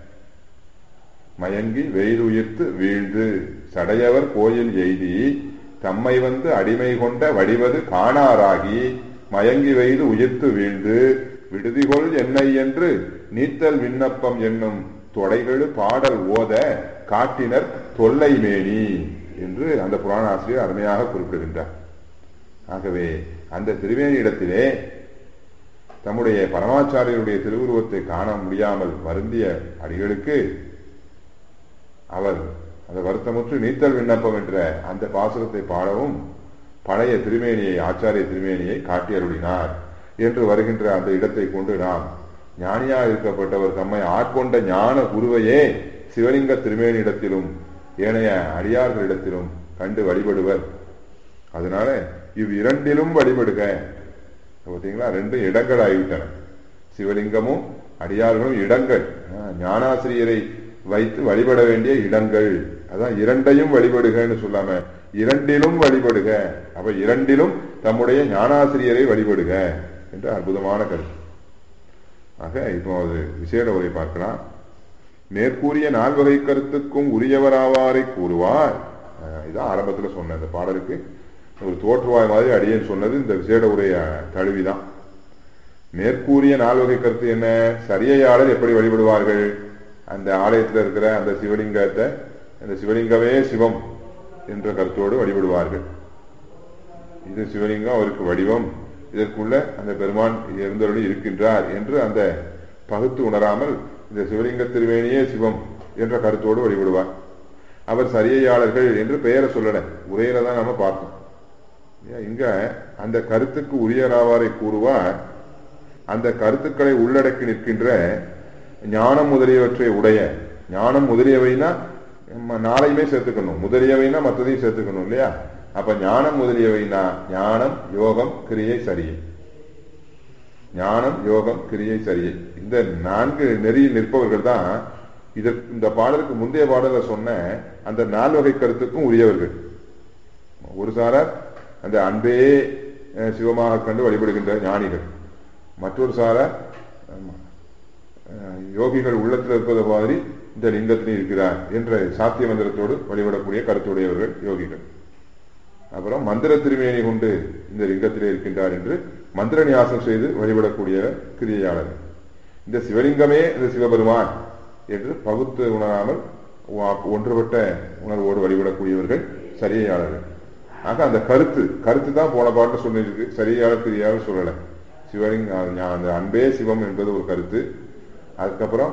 மயங்கி வெய்து உயிர்த்து வீழ்ந்து சடையவர் கோயில் எய்தி தம்மை வந்து அடிமை கொண்ட வடிவது காணாராகி மயங்கி வைது உயிர்த்து வீழ்ந்து விடுதிகொள் என்னை என்று நீத்தல் விண்ணப்பம் என்னும் தொடைகள் பாடல் ஓத காட்டினர் தொல்லை மேனி என்று அந்த புராண ஆசிரியர் அருமையாக குறிப்பிடுகின்றார் ஆகவே அந்த திருவேணி இடத்திலே தம்முடைய பரமாச்சாரியருடைய திருவுருவத்தை காண முடியாமல் வருந்திய அடிகளுக்கு அவர் அந்த வருத்தமுற்று நீத்தல் விண்ணப்பம் என்ற அந்த பாசுரத்தை பாடவும் பழைய திருமேனியை ஆச்சாரிய திருமேனியை காட்டி அருளினார் என்று வருகின்ற அந்த இடத்தை கொண்டு நாம் ஞானியா இருக்கப்பட்டவர் தம்மை ஆட்கொண்ட ஞான குருவையே சிவலிங்க திருமேனியிடத்திலும் ஏனைய அடியார்களிடத்திலும் கண்டு வழிபடுவர் அதனால இவ் இரண்டிலும் வழிபடுக பார்த்தீங்களா ரெண்டு இடங்கள் ஆகிவிட்டன சிவலிங்கமும் அடியார்களும் இடங்கள் ஞானாசிரியரை வைத்து வழிபட வேண்டிய இடங்கள் அதான் இரண்டையும் வழிபடுகன்னு சொல்லாம இரண்டிலும் வழிபடுக அப்ப இரண்டிலும் தம்முடைய ஞானாசிரியரை வழிபடுக என்ற அற்புதமான கருத்து ஆக இப்போ அது விசேட உரை பார்க்கலாம் மேற்கூறிய நால்வகை கருத்துக்கும் உரியவராவாரை கூறுவார் இதான் ஆரம்பத்தில் சொன்ன இந்த பாடலுக்கு ஒரு தோற்றுவாய் மாதிரி அடியேன் சொன்னது இந்த விசேட உரைய தழுவிதான் மேற்கூறிய நால்வகை கருத்து என்ன சரியையாளர் எப்படி வழிபடுவார்கள் அந்த ஆலயத்தில் இருக்கிற அந்த சிவலிங்கத்தை அந்த சிவலிங்கமே சிவம் என்ற கருத்தோடு வழிபடுவார்கள் இது சிவலிங்கம் அவருக்கு வடிவம் இதற்குள்ள அந்த பெருமான் இருந்தவர்கள் இருக்கின்றார் என்று அந்த பகுத்து உணராமல் இந்த சிவலிங்க திருவேணியே சிவம் என்ற கருத்தோடு வழிபடுவார் அவர் சரியையாளர்கள் என்று பெயரை சொல்லல உரையில தான் நம்ம பார்த்தோம் இங்க அந்த கருத்துக்கு உரியராவாரை கூறுவார் அந்த கருத்துக்களை உள்ளடக்கி நிற்கின்ற ஞானம் முதலியவற்றை உடைய ஞானம் முதலியவைனா நாளையுமே சேர்த்துக்கணும் முதலியவைனா மற்றதையும் சேர்த்துக்கணும் இல்லையா அப்ப ஞானம் முதலியவைனா ஞானம் யோகம் கிரியை சரியை ஞானம் யோகம் கிரியை சரியை இந்த நான்கு நெறியில் நிற்பவர்கள் தான் இதற்கு இந்த பாடலுக்கு முந்தைய பாடல சொன்ன அந்த நால்வகை கருத்துக்கும் உரியவர்கள் ஒரு சாரார் அந்த அன்பே சிவமாக கண்டு வழிபடுகின்ற ஞானிகள் மற்றொரு சாரார் யோகிகள் உள்ளத்தில் இருப்பது மாதிரி இந்த லிங்கத்தில் இருக்கிறார் என்ற சாத்திய மந்திரத்தோடு வழிபடக்கூடிய கருத்துடையவர்கள் யோகிகள் அப்புறம் மந்திர திருமேனி கொண்டு இந்த லிங்கத்திலே இருக்கின்றார் என்று மந்திர நியாசம் செய்து வழிபடக்கூடிய கிரியையாளர் இந்த சிவலிங்கமே இந்த சிவபெருமான் என்று பகுத்து உணராமல் ஒன்றுபட்ட உணர்வோடு வழிபடக்கூடியவர்கள் சரியையாளர்கள் ஆக அந்த கருத்து கருத்து தான் போன பாட்டு சொல்லியிருக்கு சரியாளர் கிரியாளர் சொல்லலை சிவலிங்க அந்த அன்பே சிவம் என்பது ஒரு கருத்து அதுக்கப்புறம்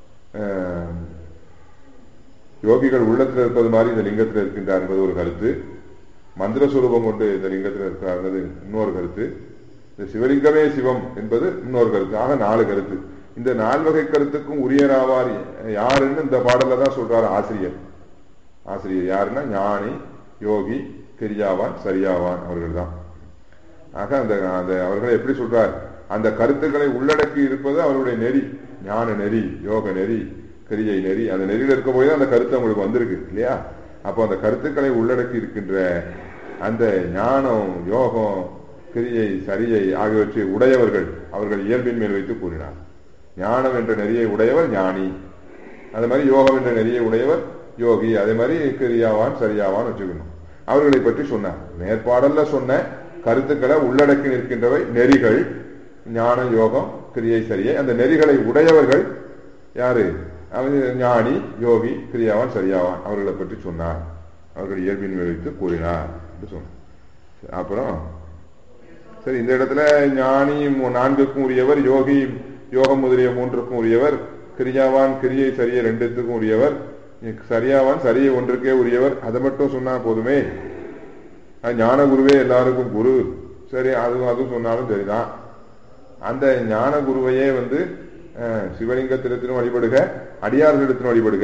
யோகிகள் உள்ளத்தில் இருப்பது மாதிரி இந்த லிங்கத்தில் இருக்கின்றார் என்பது ஒரு கருத்து மந்திர சுரூபம் கொண்டு இந்த லிங்கத்தில் இருக்கிறார் இன்னொரு கருத்து இந்த சிவலிங்கமே சிவம் என்பது இன்னொரு கருத்து ஆக நாலு கருத்து இந்த நால்வகை கருத்துக்கும் உரியராவார் யாருன்னு இந்த பாடல தான் சொல்றாரு ஆசிரியர் ஆசிரியர் யாருன்னா ஞானி யோகி கிரியாவான் சரியாவான் அவர்கள் தான் ஆக அந்த அந்த அவர்களை எப்படி சொல்றார் அந்த கருத்துக்களை உள்ளடக்கி இருப்பது அவருடைய நெறி ஞான நெறி யோக நெறி கிரியை நெறி அந்த நெறியில் இருக்கும் போது அந்த கருத்து அவங்களுக்கு வந்திருக்கு இல்லையா அப்போ அந்த கருத்துக்களை உள்ளடக்கி இருக்கின்ற அந்த ஞானம் யோகம் கிரியை சரியை ஆகியவற்றை உடையவர்கள் அவர்கள் இயல்பின் மேல் வைத்து கூறினார் ஞானம் என்ற நெறியை உடையவர் ஞானி அதே மாதிரி யோகம் என்ற நெறியை உடையவர் யோகி அதே மாதிரி கிரியாவான் சரியாவான் வச்சுக்கணும் அவர்களை பற்றி சொன்னார் மேற்பாடல்ல சொன்ன கருத்துக்களை உள்ளடக்கி நிற்கின்றவை நெறிகள் ஞான யோகம் கிரியை சரியை அந்த நெறிகளை உடையவர்கள் யாரு அவன் ஞானி யோகி கிரியாவான் சரியாவான் அவர்களை பற்றி சொன்னார் அவர்கள் இயல்பின் வைத்து கூறினார் என்று சொன்னார் அப்புறம் சரி இந்த இடத்துல ஞானி நான்குக்கும் உரியவர் யோகி யோகம் முதலிய மூன்றுக்கும் உரியவர் கிரியாவான் கிரியை சரியை ரெண்டுத்துக்கும் உரியவர் சரியாவான் சரியை ஒன்றுக்கே உரியவர் அதை மட்டும் சொன்னா போதுமே ஞான குருவே எல்லாருக்கும் குரு சரி அதுவும் அதுவும் சொன்னாலும் சரிதான் அந்த ஞான குருவையே வந்து சிவலிங்கத்திடத்திலும் வழிபடுக அடியார்களிடத்திலும் வழிபடுக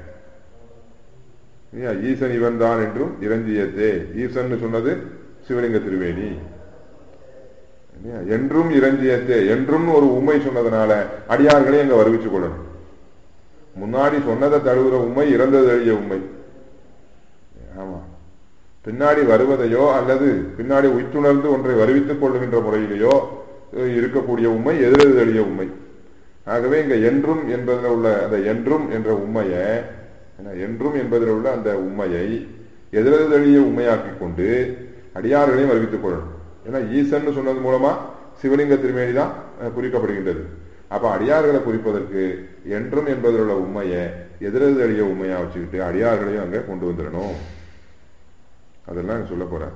ஈசன் இவன் தான் என்றும் இறஞ்சியத்தே ஈசன் சொன்னது சிவலிங்க திருவேணி என்றும் இறஞ்சியத்தே என்றும் ஒரு உண்மை சொன்னதுனால அடியார்களை அங்க வருவிச்சு கொள்ளணும் முன்னாடி சொன்னதை தழுவுற உண்மை இறந்தது எழிய உண்மை ஆமா பின்னாடி வருவதையோ அல்லது பின்னாடி உய்த்துணர்ந்து ஒன்றை வருவித்துக் கொள்ளுகின்ற முறையிலேயோ இருக்கக்கூடிய உண்மை எதிரெதிரிய உண்மை ஆகவே இங்க என்றும் என்பதில் உள்ள அந்த என்றும் என்ற உண்மையை என்றும் என்பதில் உள்ள அந்த உண்மையை எதிரெதிரிய உண்மையாக்கி கொண்டு அடியார்களையும் அறிவித்துக் கொள்ளணும் ஏன்னா ஈசன் சொன்னது மூலமா சிவலிங்க திருமேனி தான் அஹ், குறிக்கப்படுகின்றது அப்ப அடியார்களை குறிப்பதற்கு என்றும் என்பதில் உள்ள உண்மையை எதிரெதிரிய உண்மையா வச்சுக்கிட்டு அடியார்களையும் அங்க கொண்டு வந்துடணும் அதெல்லாம் இங்க சொல்ல போறேன்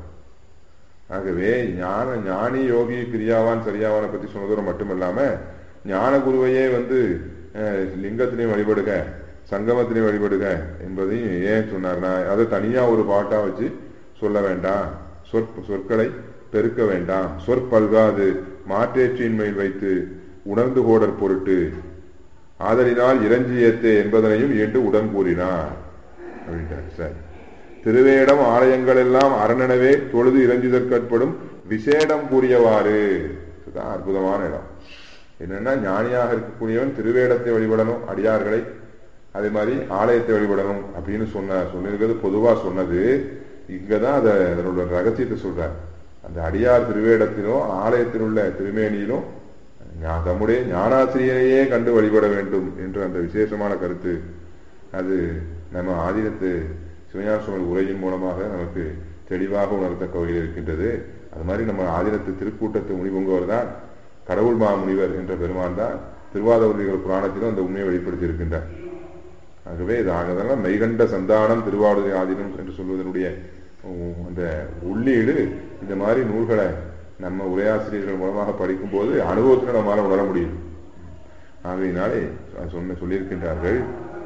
ஆகவே ஞான ஞானி யோகி கிரியாவான் சரியாவானை பத்தி சொன்னதோடு மட்டுமல்லாம ஞான குருவையே வந்து அஹ், லிங்கத்திலையும் வழிபடுக சங்கமத்திலையும் வழிபடுக என்பதையும் ஏன் சொன்னார்னா அதை தனியா ஒரு பாட்டா வச்சு சொல்ல வேண்டாம் சொற் சொற்களை பெருக்க வேண்டாம் சொற்பல்காது மாற்றேற்றின் மேல் வைத்து உணர்ந்து கோடற் பொருட்டு ஆதலினால் இறஞ்சியத்தே என்பதனையும் என்று உடன் கூறினார் அப்படின்ட்டார் சரி திருவேடம் ஆலயங்கள் எல்லாம் அரணனவே தொழுது இறஞ்சுதற்கட்படும் விசேடம் கூறியவாறு இதுதான் அற்புதமான இடம் என்னன்னா ஞானியாக இருக்கக்கூடியவன் திருவேடத்தை வழிபடணும் அடியார்களை அதே மாதிரி ஆலயத்தை வழிபடணும் அப்படின்னு சொன்ன சொல்லியிருக்கிறது பொதுவா சொன்னது இங்கதான் அதை அதனோட ரகசியத்தை சொல்றார் அந்த அடியார் திருவேடத்திலும் ஆலயத்தில் உள்ள திருமேனியிலும் ஞா- தம்முடைய ஞானாசிரியரையே கண்டு வழிபட வேண்டும் என்ற அந்த விசேஷமான கருத்து அது நம்ம ஆதீனத்து சிவஞான சுவாமி உரையின் மூலமாக நமக்கு தெளிவாக உணர்த்தக்க வகையில் இருக்கின்றது அது மாதிரி நம்ம ஆதீனத்து திருக்கூட்டத்து முனிபொங்கவர் தான் கடவுள் மா முனிவர் என்ற பெருமான் தான் திருவாதவதிகள் புராணத்திலும் அந்த உண்மையை வெளிப்படுத்தி இருக்கின்றார் ஆகவே இது ஆகதெல்லாம் மெய்கண்ட சந்தானம் திருவாவூர் ஆதீனம் என்று சொல்வதனுடைய உம், அந்த உள்ளீடு இந்த மாதிரி நூல்களை நம்ம உரையாசிரியர்கள் மூலமாக படிக்கும்போது அனுபவத்தில் நம்மால உணர முடியும் ஆகையினாலே சொன்ன சொல்லியிருக்கின்றார்கள்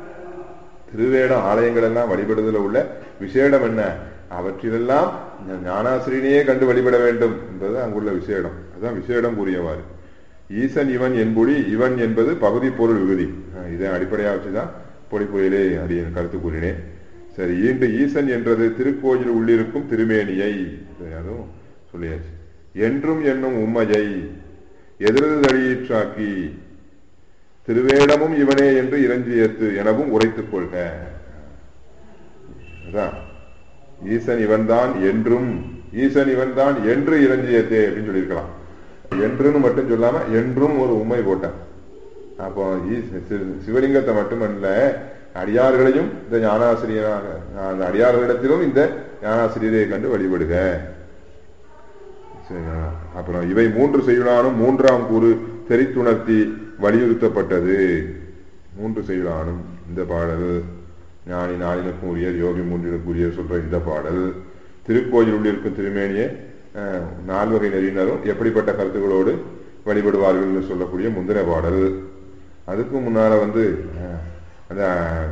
திருவேட ஆலயங்கள் எல்லாம் வழிபடுதல உள்ள விசேடம் என்ன அவற்றிலெல்லாம் ஞ- ஞானாசிரியனையே கண்டு வழிபட வேண்டும் என்பது அங்குள்ள விசேடம் அதுதான் விசேடம் கூறியவாறு ஈசன் இவன் என்பொழி இவன் என்பது பகுதி பொருள் விகுதி அஹ் இதை அடிப்படையாக வச்சுதான் பொடிப்புயலே அடி கருத்து கூறினேன் சரி ஈண்டு ஈசன் என்றது திருக்கோயில் உள்ளிருக்கும் திருமேனியை இது அதுவும் சொல்லியாச்சு என்றும் என்னும் உம்மையை எதிர்தழியீற்றாக்கி திருவேடமும் இவனே என்று இறஞ்சி ஏத்து எனவும் உரைத்துக் கொள்க அதான் ஈசன் இவன்தான் என்றும் ஈசன் இவன்தான் என்று இறஞ்சி ஏத்தே அப்படின்னு சொல்லியிருக்கலாம் என்றுன்னு மட்டும் சொல்லாம என்றும் ஒரு உண்மை போட்டான் அப்போ ஈச- சி- சிவலிங்கத்தை மட்டுமல்ல அடியார்களையும் இந்த ஞானாசிரியராக அந்த அடியார்களிடத்திலும் இந்த ஞானாசிரியரை கண்டு வழிபடுக சரி, அப்புறம் இவை மூன்று செய்யுளானும் மூன்றாம் கூறு தெரித்துணர்த்தி வலியுறுத்தப்பட்டது மூன்று செய்யுளானும் இந்த பாடல் ஞானி நாளினுக்கும் உரியர் யோகி மூன்றினுக்கும் உரியர் சொல்ற இந்த பாடல் திருக்கோயில் உள்ளிருக்கும் திருமேனியே அஹ், நால்வகை நெறியினரும் எப்படிப்பட்ட கருத்துக்களோடு வழிபடுவார்கள்னு சொல்லக்கூடிய முந்தின பாடல் அதுக்கு முன்னால வந்து அஹ், அந்த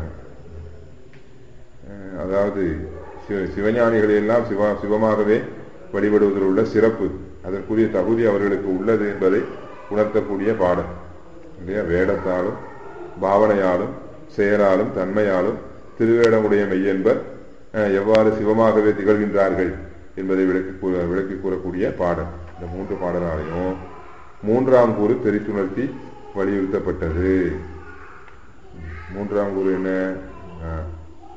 அஹ், அதாவது சிவ- சிவஞானிகளை எல்லாம் சிவா சிவமாகவே வழிபடுவதில் உள்ள சிறப்பு அதற்குரிய தகுதி அவர்களுக்கு உள்ளது என்பதை உணர்த்தக்கூடிய பாடல் இல்லையா வேடத்தாலும் பாவனையாலும் செயலாலும் தன்மையாலும் திருவேடமுடைய மெய்யென்பர் அஹ், எவ்வாறு சிவமாகவே திகழ்கின்றார்கள் என்பதை விளக்கி கூற விளக்கி கூறக்கூடிய பாடல் இந்த மூன்று பாடலாலையும் மூன்றாம் கூறு தெரித்துணர்த்தி வலியுறுத்தப்பட்டது மூன்றாம் கூறு என்ன அஹ்,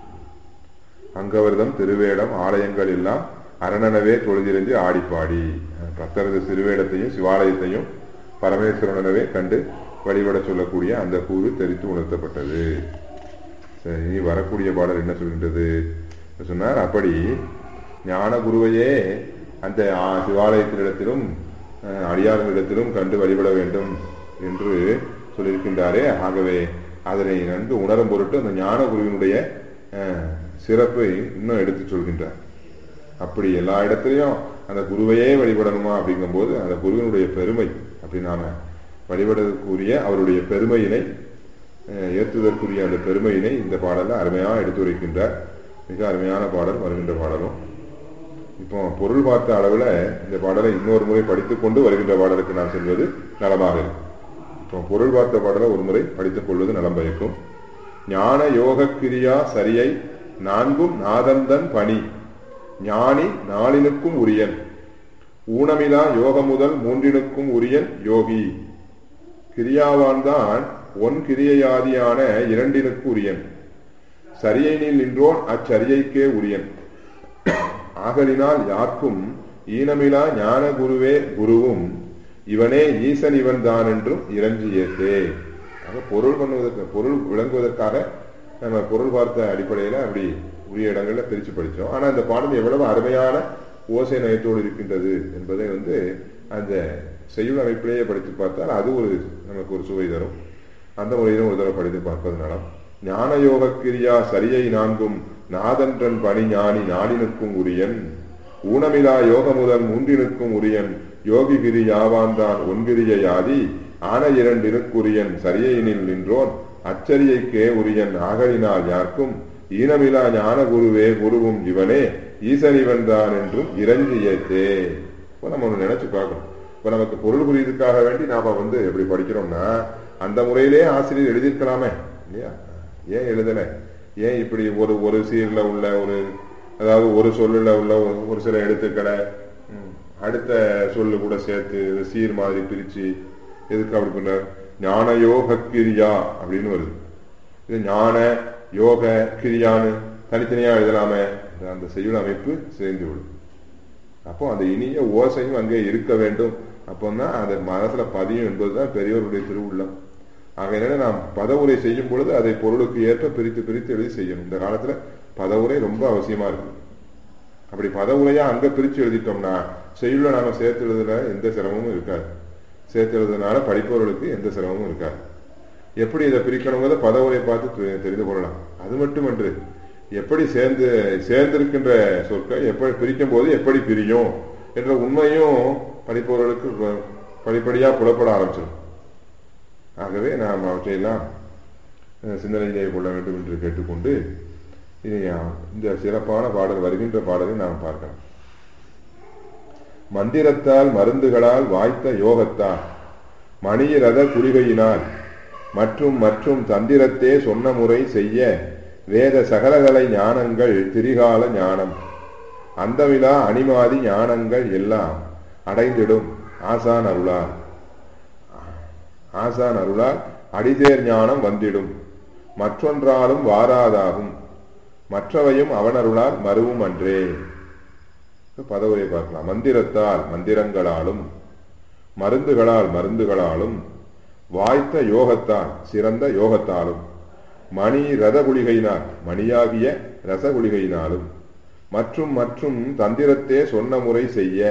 அங்கவர்தம் திருவேடம் ஆலயங்கள் எல்லாம் அரணனவே தொழுதிருந்து ஆடிப்பாடி அஹ், பத்தரது திருவேடத்தையும் சிவாலயத்தையும் பரமேஸ்வரனவே கண்டு வழிபட சொல்லக்கூடிய அந்த கூறு தெரித்து உணர்த்தப்பட்டது சரி இனி வரக்கூடிய பாடல் என்ன சொல்கின்றது சொன்னார் அப்படி ஞான குருவையே அந்த ஆ- சிவாலயத்தினிடத்திலும் அஹ், அடியார்களிடத்திலும் கண்டு வழிபட வேண்டும் என்று சொல்லியிருக்கின்றாரே ஆகவே அதனை நன்கு உணரும் பொருட்டு அந்த ஞான குருவினுடைய அஹ், சிறப்பை இன்னும் எடுத்துச் சொல்கின்றார் அப்படி எல்லா இடத்துலையும் அந்த குருவையே வழிபடணுமா அப்படிங்கும்போது அந்த குருவினுடைய பெருமை அப்படி நாம வழிபடுவதற்குரிய அவருடைய பெருமையினை அஹ், ஏற்றுதற்குரிய அந்த பெருமையினை இந்த பாடல்ல அருமையாக எடுத்துரைக்கின்றார் மிக அருமையான பாடல் வருகின்ற பாடலும் இப்போ பொருள் பார்த்த அளவுல இந்த பாடலை இன்னொரு முறை படித்துக் கொண்டு வருகின்ற பாடலுக்கு நான் செல்வது நலமாக இருக்கும் இப்போ பொருள் பார்த்த பாடலை ஒரு முறை படித்துக் கொள்வது நலம் பயக்கும் ஞான யோக கிரியா சரியை நான்கும் நாதந்தன் பணி ஞானி நாளினுக்கும் உரியன் ஊனமிலா யோக முதல் மூன்றினுக்கும் உரியன் யோகி கிரியாவான்தான் ஒன் கிரியையாதியான இரண்டினுக்கு உரியன் சரியைனில் நின்றோன் அச்சரியைக்கே உரியன் ஆகலினால் யார்க்கும் ஈனமிலா ஞான குருவே குருவும் இவனே ஈசன் இவன் தான் என்றும் இறஞ்சி ஏத்தே ஆக பொருள் பண்ணுவதற்கு பொருள் விளங்குவதற்காக நம்ம பொருள் பார்த்த அடிப்படையில அப்படி உரிய இடங்கள்ல பிரிச்சு படிச்சோம் ஆனா இந்த பாடல் எவ்வளவு அருமையான ஓசை நயத்தோடு இருக்கின்றது என்பதை வந்து அந்த செய்யுள் அமைப்பிலேயே படித்து பார்த்தால் அது ஒரு நமக்கு ஒரு சுவை தரும் அந்த முறையிலும் ஒரு தடவை படித்து பார்ப்பதனால ஞான யோக கிரியா சரியை நான்கும் நாதன்றன் பணி ஞானி நாடினுக்கும் உரியன் ஊனமிலா யோக முதல் மூன்றினுக்கும் உரியன் யோகி கிரி யாவான்தான் ஒன்கிரியை ஆதி ஆன இரண்டினுக்குரியன் சரியையினில் நின்றோன் அச்சரியைக்கே உரியன் ஆகலினால் யார்க்கும் ஈனமிலா ஞான குருவே குருவும் இவனே ஈசன் இவன் தான் என்றும் இறஞ்சியத்தே இப்போ நம்ம ஒன்று நினைச்சு பார்க்கணும் இப்போ நமக்கு பொருள் புரியுதுக்காக வேண்டி நாம வந்து எப்படி படிக்கிறோம்னா அந்த முறையிலே ஆசிரியர் எழுதியிருக்கலாமே இல்லையா ஏன் எழுதல ஏன் இப்படி ஒரு ஒரு சீர்ல உள்ள ஒரு அதாவது ஒரு சொல்லுல உள்ள ஒரு- ஒரு சில எழுத்துக்களை ம், அடுத்த சொல்லு கூட சேர்த்து இது சீர் மாதிரி பிரிச்சு எதுக்கு அப்படி பண்ணார் ஞான யோக கிரியா அப்படின்னு வருது இது ஞான யோக கிரியான்னு தனித்தனியா எழுதலாமே இந்த- அந்த செய்யுள் அமைப்பு சேர்ந்து விடும் அப்போ அந்த இனிய ஓசையும் அங்கே இருக்க வேண்டும் அப்போதான் அந்த மனசுல பதியும் என்பதுதான் பெரியவருடைய திருவுள்ளம் ஆகையினால நாம் பதவுரை செய்யும் பொழுது அதை பொருளுக்கு ஏற்ப பிரித்து பிரித்து எழுதி செய்யணும் இந்த காலத்துல பதவுரை ரொம்ப அவசியமா இருக்கு அப்படி பதவுரையா அங்க பிரிச்சு எழுதிட்டோம்னா செய்யுள்ள நாம சேர்த்து எழுதுல எந்த சிரமமும் இருக்காது சேர்த்து எழுதுனால படிப்பவர்களுக்கு எந்த சிரமமும் இருக்காது எப்படி இதை பிரிக்கணுங்கிறத பதவுரை பார்த்து தெ- தெரிந்து கொள்ளலாம் அது மட்டுமன்று எப்படி சேர்ந்து சேர்ந்திருக்கின்ற சொற்கள் எப்படி பிரிக்கும் போது எப்படி பிரியும் என்ற உண்மையும் படிப்பவர்களுக்கு ப- படிப்படியா புலப்பட ஆரம்பிச்சிடும் ஆகவே நாம் அவற்றையெல்லாம் அஹ், சிந்தனையிலே கொள்ள வேண்டும் என்று கேட்டுக்கொண்டு இனி அஹ், இந்த சிறப்பான பாடல் வருகின்ற பாடலை நாம் பார்க்கலாம் மந்திரத்தால் மருந்துகளால் வாய்த்த யோகத்தால் மணிரத குளிகையினால் மற்றும் மற்றும் தந்திரத்தே சொன்ன முறை செய்ய வேத சகலகலை ஞானங்கள் திரிகால ஞானம் அந்தமிலா அணிமாதி ஞானங்கள் எல்லாம் அடைந்திடும் ஆசான் அருளால் ஆசான் அருளால் அடிதேர் ஞானம் வந்திடும் மற்றொன்றாலும் வாராதாகும் மற்றவையும் அவனருளால் மறுவும் அன்றே பதவியை பார்க்கலாம் மந்திரத்தால் மந்திரங்களாலும் மருந்துகளால் மருந்துகளாலும் வாய்த்த யோகத்தால் சிறந்த யோகத்தாலும் மணி ரத குளிகையினால் மணியாகிய ரசகுளிகையினாலும் மற்றும் மற்றும் தந்திரத்தே சொன்ன முறை செய்ய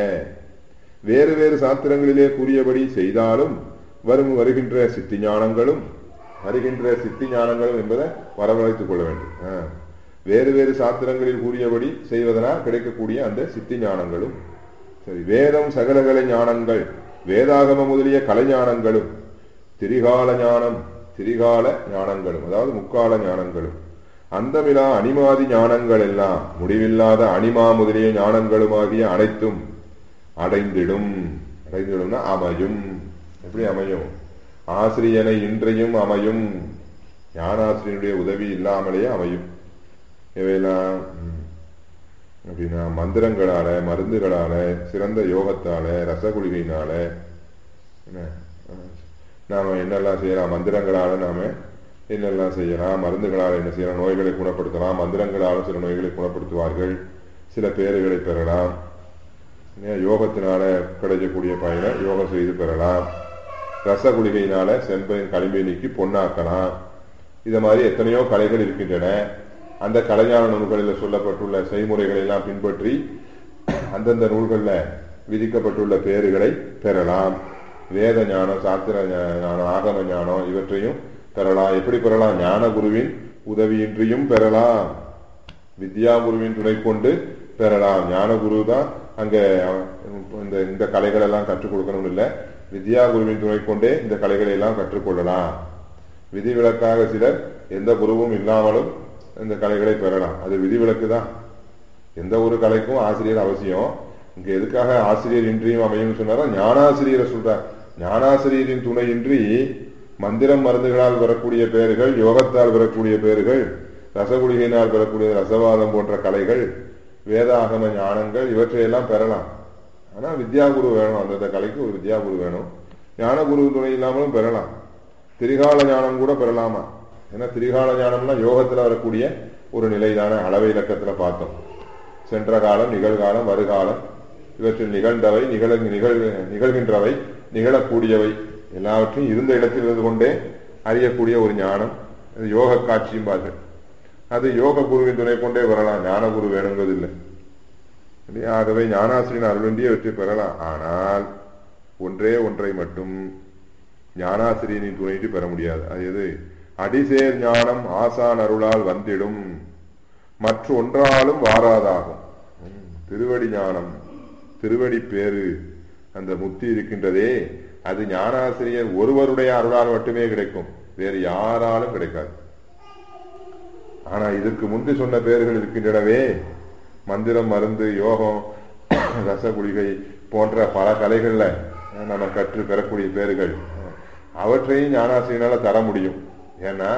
வேறு வேறு சாத்திரங்களிலே கூறியபடி செய்தாலும் வரும் வருகின்ற சித்தி ஞானங்களும் வருகின்ற சித்தி ஞானங்களும் என்பதை வரவழைத்துக் கொள்ள வேண்டும் ஆ. வேறு வேறு சாத்திரங்களில் கூறியபடி செய்வதனால் கிடைக்கக்கூடிய அந்த சித்தி ஞானங்களும் சரி வேதம் சகலகலை ஞானங்கள் வேதாகம முதலிய கலைஞானங்களும் திரிகால ஞானம் திரிகால ஞானங்களும் அதாவது முக்கால ஞானங்களும் அந்தமிலா அனிமாதி ஞானங்கள் எல்லாம் முடிவில்லாத அனிமா முதலிய ஞானங்களுமாகிய அனைத்தும் அடைந்திடும் அடைந்திடும்னா அமையும் எப்படி அமையும் ஆசிரியனை இன்றையும் அமையும் ஞானாசிரியனுடைய உதவி இல்லாமலேயே அமையும் இவையெல்லாம் ம், அப்படின்னா மந்திரங்களால மருந்துகளால சிறந்த யோகத்தால ரசகுளிகையினால என்ன அஹ், நாம என்னெல்லாம் செய்யலாம் மந்திரங்களால நாம என்னெல்லாம் செய்யலாம் மருந்துகளால் என்ன செய்யலாம் நோய்களை குணப்படுத்தலாம் மந்திரங்களாலும் சில நோய்களை குணப்படுத்துவார்கள் சில பேறுகளை பெறலாம் ஏன் யோகத்தினால கிடைக்கக்கூடிய பயனை யோகம் செய்து பெறலாம் ரசகுளிகையினால செம்பையின் களிம்பை நீக்கி பொன்னாக்கலாம் இது மாதிரி எத்தனையோ கலைகள் இருக்கின்றன அந்த கலைஞான நூல்களில் சொல்லப்பட்டுள்ள செய்முறைகளை எல்லாம் பின்பற்றி அந்தந்த நூல்களில் விதிக்கப்பட்டுள்ள பேறுகளை பெறலாம் வேத ஞானம் சாத்திர ஞா- ஞானம் ஆகம ஞானம் இவற்றையும் பெறலாம் எப்படி பெறலாம் ஞான குருவின் உதவியின்றியும் பெறலாம் வித்யா குருவின் துணை கொண்டு பெறலாம் ஞான குரு தான் அங்க அவன் இந்த இந்த கலைகள் எல்லாம் கற்றுக் கொடுக்கணும்னு இல்லை வித்யா குருவின் துணை கொண்டே இந்த கலைகளை எல்லாம் கற்றுக்கொள்ளலாம் விதிவிலக்காக சிலர் எந்த குருவும் இல்லாமலும் இந்த கலைகளை பெறலாம் அது விதிவிலக்கு தான் எந்த ஒரு கலைக்கும் ஆசிரியர் அவசியம் இங்க எதுக்காக ஆசிரியர் இன்றியும் அமையும் சொன்னாரோ ஞானாசிரியரை சொல்றார் ஞானாசிரியரின் துணையின்றி மந்திரம் மருந்துகளால் வரக்கூடிய பெயர்கள் யோகத்தால் வரக்கூடிய பெயர்கள் ரசகுளிகையினால் பெறக்கூடிய ரசவாதம் போன்ற கலைகள் வேதாகம ஞானங்கள் இவற்றையெல்லாம் பெறலாம் ஆனா வித்யாகுரு வேணும் அந்தந்த கலைக்கு ஒரு வித்யாகுரு வேணும் ஞானகுரு துணை இல்லாமலும் பெறலாம் திரிகால ஞானம் கூட பெறலாமா ஏன்னா திரிகால ஞானம்னா யோகத்துல வரக்கூடிய ஒரு நிலைதான அளவை இலக்கத்துல பார்த்தோம் சென்ற காலம் நிகழ்காலம் வருகாலம் இவற்றில் நிகழ்ந்தவை நிகழ நிகழ் நிகழ்கின்றவை நிகழக்கூடியவை எல்லாவற்றையும் இருந்த இடத்தில் இருந்து கொண்டே அறியக்கூடிய ஒரு ஞானம் இது யோக காட்சியும் பார்த்து அது யோக குருவின் துணை கொண்டே வரலாம் ஞான குரு வேணுங்கிறதில்லை இல்லையா? ஆகவே ஞானாசிரியன் அருளின்றே வெற்றி பெறலாம் ஆனால் ஒன்றே ஒன்றை மட்டும் ஞானாசிரியனின் துணையிட்டு பெற முடியாது அது எது அடிசேர் ஞானம் ஆசான் அருளால் வந்திடும் மற்ற ஒன்றாலும் வாராதாகும் ம், திருவடி ஞானம் திருவடி பேரு அந்த முக்தி இருக்கின்றதே அது ஞானாசிரியர் ஒருவருடைய அருளால் மட்டுமே கிடைக்கும் வேறு யாராலும் கிடைக்காது ஆனா இதற்கு முந்தி சொன்ன பெயர்கள் இருக்கின்றனவே மந்திரம் மருந்து யோகம் ரசகுளிகை போன்ற பல கலைகள்ல நம்ம கற்று பெறக்கூடிய பேர்கள் அவற்றையும் ஞானாசிரியனால தர முடியும் ஏன்னா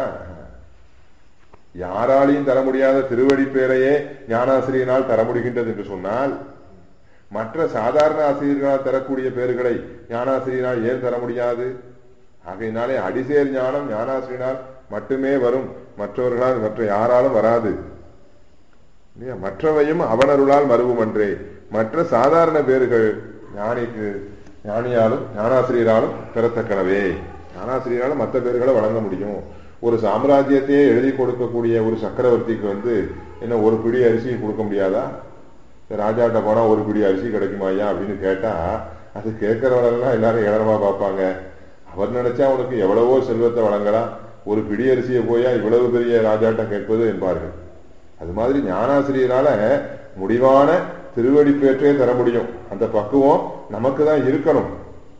யாராலையும் தர முடியாத திருவடி பேரையே ஞானாசிரியனால் தர முடிகின்றது என்று சொன்னால் மற்ற சாதாரண ஆசிரியர்களால் தரக்கூடிய பேர்களை ஞானாசிரியனால் ஏன் தர முடியாது ஆகையினாலே அடிசேர் ஞானம் ஞானாசிரியனால் மட்டுமே வரும் மற்றவர்களால் மற்ற யாராலும் வராது இல்லையா? மற்றவையும் அவனருளால் மறுவும் அன்றே மற்ற சாதாரண பேர்கள் ஞானிக்கு ஞானியாலும் ஞானாசிரியராலும் பெறத்தக்கனவே ஞானாசிரியராலும் மற்ற பேர்களை வழங்க முடியும் ஒரு சாம்ராஜ்யத்தையே எழுதி கொடுக்கக்கூடிய ஒரு சக்கரவர்த்திக்கு வந்து என்ன ஒரு பிடி அரிசி கொடுக்க முடியாதா ராஜாட்ட போனா ஒரு பிடி அரிசி கிடைக்குமா ஐயா அப்படின்னு கேட்டா அது கேட்கறவரெல்லாம் எல்லாரும் ஏளனமா பார்ப்பாங்க அவர் நினைச்சா அவனுக்கு எவ்வளவோ செல்வத்தை வழங்கலாம் ஒரு பிடி அரிசியை போயா இவ்வளவு பெரிய ராஜாட்ட கேட்பது என்பார்கள் அது மாதிரி ஞானாசிரியரால முடிவான திருவடி பேற்றே தர முடியும் அந்த பக்குவம் நமக்கு தான் இருக்கணும்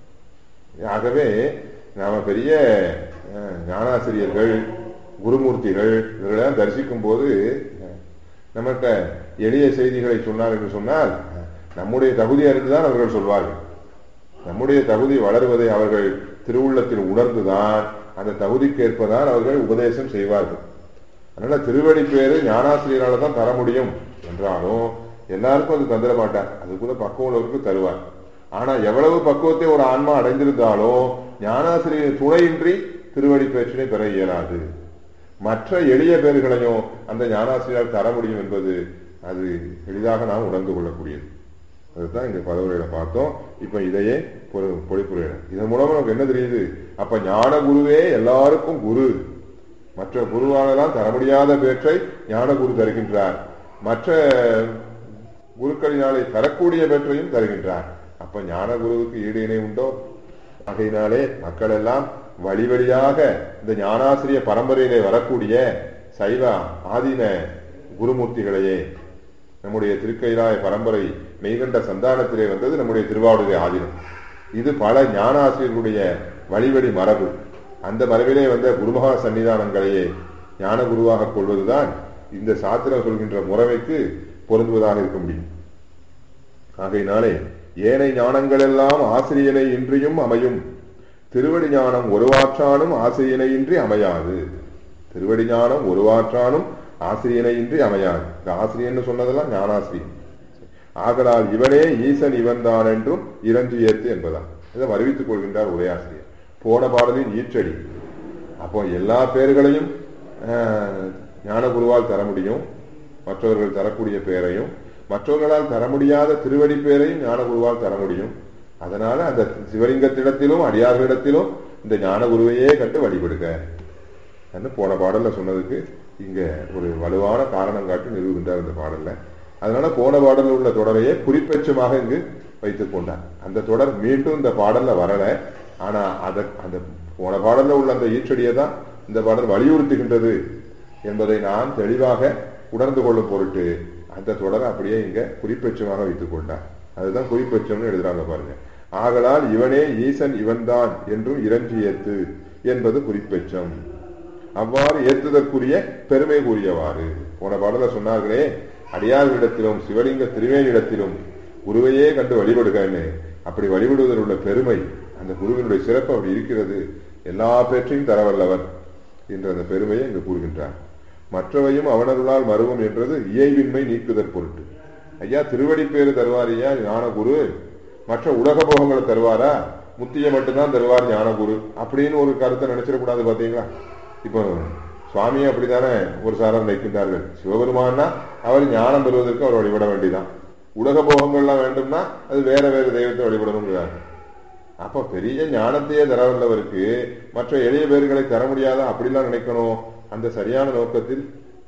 ஆகவே நாம பெரிய அஹ், ஞானாசிரியர்கள் குருமூர்த்திகள் இவர்களெல்லாம் தரிசிக்கும் போது நம்மகிட்ட எளிய செய்திகளை சொன்னார் என்று சொன்னால் நம்முடைய தகுதி அறிந்துதான் அவர்கள் சொல்வார்கள் நம்முடைய தகுதி வளருவதை அவர்கள் திருவுள்ளத்தில் உணர்ந்துதான் அந்த தகுதிக்கேற்பதான் அவர்கள் உபதேசம் செய்வார்கள் அதனால திருவடி பேரு ஞானாசிரியரால தான் தர முடியும் என்றாலும் எல்லாருக்கும் அது தந்துட மாட்டார் அது கூட பக்குவம் உள்ளவருக்கு தருவார் ஆனா எவ்வளவு பக்குவத்தை ஒரு ஆன்மா அடைந்திருந்தாலும் ஞானாசிரியர் துணையின்றி திருவடி பேச்சினை பெற இயலாது மற்ற எளிய பேர்களையும் அந்த ஞானாசிரியரால் தர முடியும் என்பது அது எளிதாக நாம் உணர்ந்து கொள்ளக்கூடியது அதுதான் இங்க பதவுரையில பார்த்தோம் இப்ப இதையே பொ- பொழிப்புரையில இதன் மூலமா நமக்கு என்ன தெரியுது அப்ப ஞான குருவே எல்லாருக்கும் குரு மற்ற குருவானதான் தர முடியாத பேற்றை ஞான குரு தருகின்றார் மற்ற குருக்களினாலே தரக்கூடிய பேற்றையும் தருகின்றார் அப்ப ஞான குருவுக்கு ஈடு இணை உண்டோ ஆகையினாலே மக்கள் எல்லாம் வழி வழியாக இந்த ஞானாசிரிய பரம்பரையிலே வரக்கூடிய சைவ ஆதீன குருமூர்த்திகளையே நம்முடைய திருக்கைலாய பரம்பரை மெய்கண்ட சந்தானத்திலே வந்தது நம்முடைய திருவாவடுகை ஆதீனம் இது பல ஞானாசிரியர்களுடைய வழிவழி மரபு அந்த மரபிலே வந்த குருமகா சன்னிதானங்களையே ஞான குருவாக கொள்வதுதான் இந்த சாத்திரம் சொல்கின்ற முறைமைக்கு பொருந்துவதாக இருக்க முடியும் ஆகையினாலே ஏனை ஞானங்கள் எல்லாம் ஆசிரியனை இன்றியும் அமையும் திருவடி ஞானம் ஒருவாற்றானும் ஆசிரியனை இன்றி அமையாது திருவடி ஞானம் ஒருவாற்றானும் ஆசிரியனை இன்றி அமையாது இந்த ஆசிரியன்னு சொன்னதெல்லாம் ஞானாசிரியன் ஆகலால் இவனே ஈசன் இவன்தான் என்றும் இறஞ்சு ஏத்து என்பதான் இதை அறிவித்துக் கொள்கின்றார் உரையாசிரியர் போன பாடலின் ஈற்றடி அப்போ எல்லா பேர்களையும் ஆஹ், ஞான குருவால் தர முடியும் மற்றவர்கள் தரக்கூடிய பெயரையும் மற்றவர்களால் தர முடியாத திருவடி பெயரையும் ஞான குருவால் தர முடியும் அதனால அந்த சிவலிங்கத்திடத்திலும் அடியார்களிடத்திலும் இந்த ஞான குருவையே கண்டு வழிபடுக என்று போன பாடல்ல சொன்னதுக்கு இங்க ஒரு வலுவான காரணம் காட்டி நிறுவுகின்றார் இந்த பாடல்ல அதனால போன பாடல்ல உள்ள தொடரையே குறிப்பெச்சமாக இங்கு வைத்துக் கொண்டார் அந்த தொடர் மீண்டும் இந்த பாடல்ல வரல ஆனா அத அந்த போன பாடல்ல உள்ள அந்த ஈற்றடியை தான் இந்த பாடல் வலியுறுத்துகின்றது என்பதை நாம் தெளிவாக உணர்ந்து கொள்ளும் பொருட்டு அந்த தொடரை அப்படியே இங்க குறிப்பெச்சமாக வைத்துக் கொண்டார் அதுதான் குறிப்பெச்சம்னு எழுதுறாங்க பாருங்க ஆகலால் இவனே ஈசன் இவன்தான் என்றும் இறஞ்சி ஏத்து என்பது குறிப்பெச்சம் அவ்வாறு ஏத்துதற்குரிய பெருமை கூறியவாறு போன பாடல சொன்னார்களே அடியார்களிடத்திலும் சிவலிங்க திருவேனிடத்திலும் குருவையே கண்டு வழிபடுகன்னு அப்படி வழிபடுவதில் உள்ள பெருமை அந்த குருவினுடைய சிறப்பு அப்படி இருக்கிறது எல்லா பேற்றையும் தரவல்லவர் என்ற அந்த பெருமையை இங்கு கூறுகின்றார் மற்றவையும் அவனருளால் மருவும் என்றது இயைவின்மை நீக்குதற் பொருட்டு ஐயா திருவடி பேரு தருவார் ஐயா ஞான குரு மற்ற உலக போகங்களை தருவாரா முத்தியை மட்டும்தான் தருவார் ஞான குரு அப்படின்னு ஒரு கருத்தை நினைச்சிடக்கூடாது பாத்தீங்களா இப்போ சுவாமியை அப்படித்தானே ஒரு சாரம் வைக்கின்றார்கள் சிவபெருமான்னா அவர் ஞானம் பெறுவதற்கு அவர் வழிபட வேண்டியதான் உலக போகங்கள்லாம் வேண்டும்னா அது வேற வேற தெய்வத்தை வழிபடணுங்கிறார் அப்ப பெரிய ஞானத்தையே தரவல்லவருக்கு மற்ற எளிய பேர்களை தர முடியாதா அப்படிலாம் நினைக்கணும் அந்த சரியான நோக்கத்தில்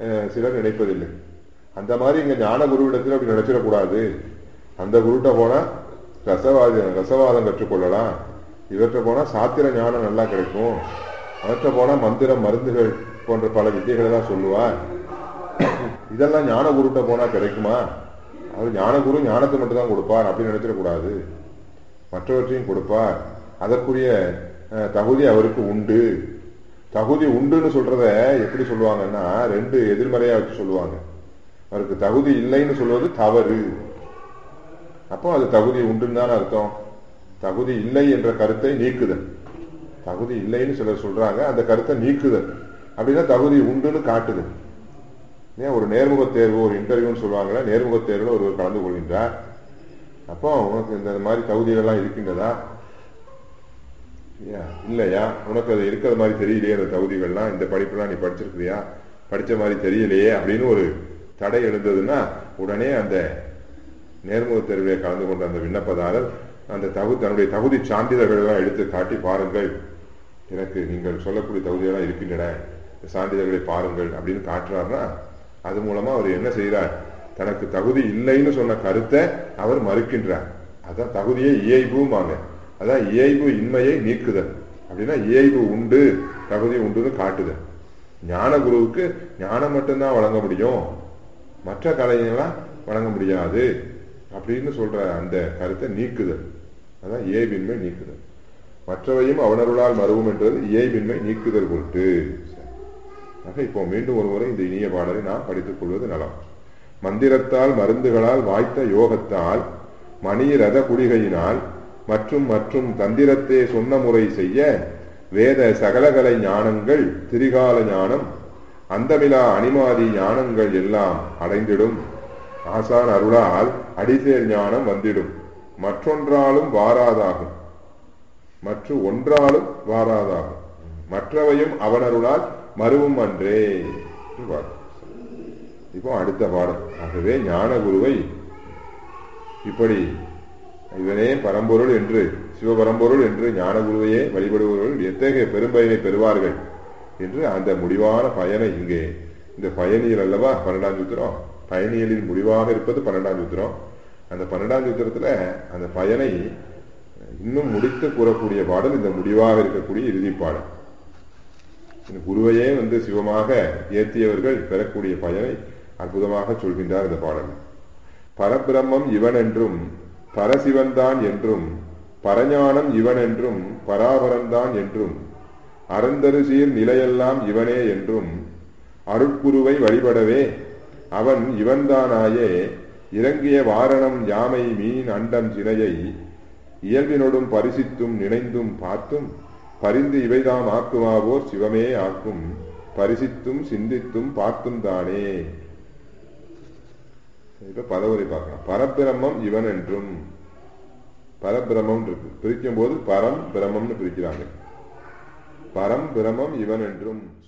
அஹ், சிலர் நினைப்பதில்லை அந்த மாதிரி இங்க ஞான குருவிடத்தில் அப்படி நினைச்சிடக்கூடாது அந்த குருட்ட போனா ரசவாதி ரசவாதம் கற்றுக்கொள்ளலாம் இவற்றை போனா சாத்திர ஞானம் நல்லா கிடைக்கும் அவற்றை போனா மந்திரம் மருந்துகள் போன்ற பல வித்தைகளை தான் சொல்லுவார் இதெல்லாம் ஞான குருட்ட போனா கிடைக்குமா அவர் ஞான குரு ஞானத்தை மட்டும் தான் கொடுப்பார் அப்படின்னு நினைச்சிடக்கூடாது மற்றவற்றையும் கொடுப்பார் அதற்குரிய அஹ், தகுதி அவருக்கு உண்டு தகுதி உண்டுன்னு சொல்றத எப்படி சொல்லுவாங்கன்னா ரெண்டு எதிர்மறையா வச்சு சொல்லுவாங்க அவருக்கு தகுதி இல்லைன்னு சொல்வது தவறு அப்போ அது தகுதி உண்டுன்னு தானே அர்த்தம் தகுதி இல்லை என்ற கருத்தை நீக்குதல் தகுதி இல்லைன்னு சிலர் சொல்றாங்க அந்த கருத்தை நீக்குதல் அப்படின்னா தகுதி உண்டுன்னு காட்டுதல் ஏன் ஒரு நேர்முக தேர்வு ஒரு இன்டர்வியூன்னு சொல்லுவாங்களே நேர்முக தேர்வில் ஒருவர் கலந்து கொள்கின்றார் அப்போ உனக்கு இந்த மாதிரி தகுதிகளெல்லாம் இருக்கின்றதா ஏன், இல்லையா உனக்கு அது இருக்கிற மாதிரி தெரியலையே அந்த தகுதிகள்லாம் இந்த படிப்பெல்லாம் நீ படிச்சிருக்கிறியா படிச்ச மாதிரி தெரியலையே அப்படின்னு ஒரு தடை எழுந்ததுன்னா உடனே அந்த நேர்முக தேர்விலே கலந்து கொண்ட அந்த விண்ணப்பதாரர் அந்த தகு தன்னுடைய தகுதி சான்றிதழ்கள் எல்லாம் எடுத்து காட்டி பாருங்கள் எனக்கு நீங்கள் சொல்லக்கூடிய தகுதியெல்லாம் இருக்கின்றன இந்த சான்றிதழ்களை பாருங்கள் அப்படின்னு காட்டுறாருன்னா அது மூலமா அவர் என்ன செய்கிறார் தனக்கு தகுதி இல்லைன்னு சொன்ன கருத்தை அவர் மறுக்கின்றார் அதான் தகுதியை இயைபுமாங்க அதான் இயைபு இன்மையை நீக்குதல் அப்படின்னா இயைபு உண்டு தகுதி உண்டுன்னு காட்டுதல் ஞான குருவுக்கு ஞானம் மட்டும்தான் வழங்க முடியும் மற்ற கலைஞெல்லாம் வழங்க முடியாது அப்படின்னு சொல்ற அந்த கருத்தை நீக்குதல் அதான் இயைபின்மை நீக்குதல் மற்றவையும் அவனருளால் மறுவும் என்றது இயைபின்மை நீக்குதல் பொருட்டு ஆக இப்போ மீண்டும் ஒரு முறை இந்த இனிய பாடலை நாம் படித்துக் கொள்வது நலம் மந்திரத்தால் மருந்துகளால் வாய்த்த யோகத்தால் மணி ரத குடிகையினால் மற்றும் மற்றும் தந்திரத்தே சொன்ன முறை செய்ய வேத சகலகலை ஞானங்கள் திரிகால ஞானம் அந்தமிலா அனிமாதி ஞானங்கள் எல்லாம் அடைந்திடும் ஆசான் அருளால் அடிசேர் ஞானம் வந்திடும் மற்றொன்றாலும் வாராதாகும் மற்ற ஒன்றாலும் வாராதாகும் மற்றவையும் அவனருளால் மறுவும் அன்றே என்று பாடல். இப்போ அடுத்த பாடம் ஆகவே ஞான குருவை இப்படி இவனே பரம்பொருள் என்று சிவபரம்பொருள் என்று ஞான குருவையே வழிபடுபவர்கள் எத்தகைய பெரும்பயனை பெறுவார்கள் என்று அந்த முடிவான பயனை இங்கே இந்த பயணியல் அல்லவா பன்னெண்டாம் சூத்திரம் பயணியலின் முடிவாக இருப்பது பன்னெண்டாம் சூத்திரம் அந்த பன்னெண்டாம் சூத்திரத்துல அந்த பயனை இன்னும் முடித்து கூறக்கூடிய பாடல் இந்த முடிவாக இருக்கக்கூடிய இறுதி பாடல் இந்த குருவையே வந்து சிவமாக ஏற்றியவர்கள் பெறக்கூடிய பயனை அற்புதமாக சொல்கின்றார் இந்த பாடல் பரபிரம்மம் இவன் என்றும் பரசிவன்தான் என்றும் பரஞானம் இவன் என்றும் பராபரன்தான் என்றும் அறந்தரு சீர் நிலையெல்லாம் இவனே என்றும் அருட்குருவை வழிபடவே அவன் இவன்தானாயே இறங்கிய வாரணம் யாமை மீன் அண்டம் சினையை இயல்பினொடும் பரிசித்தும் நினைந்தும் பார்த்தும் பரிந்து இவைதாம் ஆக்குமாவோர் சிவமே ஆக்கும் பரிசித்தும் சிந்தித்தும் பார்த்தும் தானே இப்ப பதவுரை பார்க்கலாம் பரபிரம்மம் இவன் என்றும் பரபிரமம் இருக்கு பிரிக்கும் போது பரம் பிரமம்னு பிரிக்கிறாங்க பரம் பிரமம் இவன் என்றும்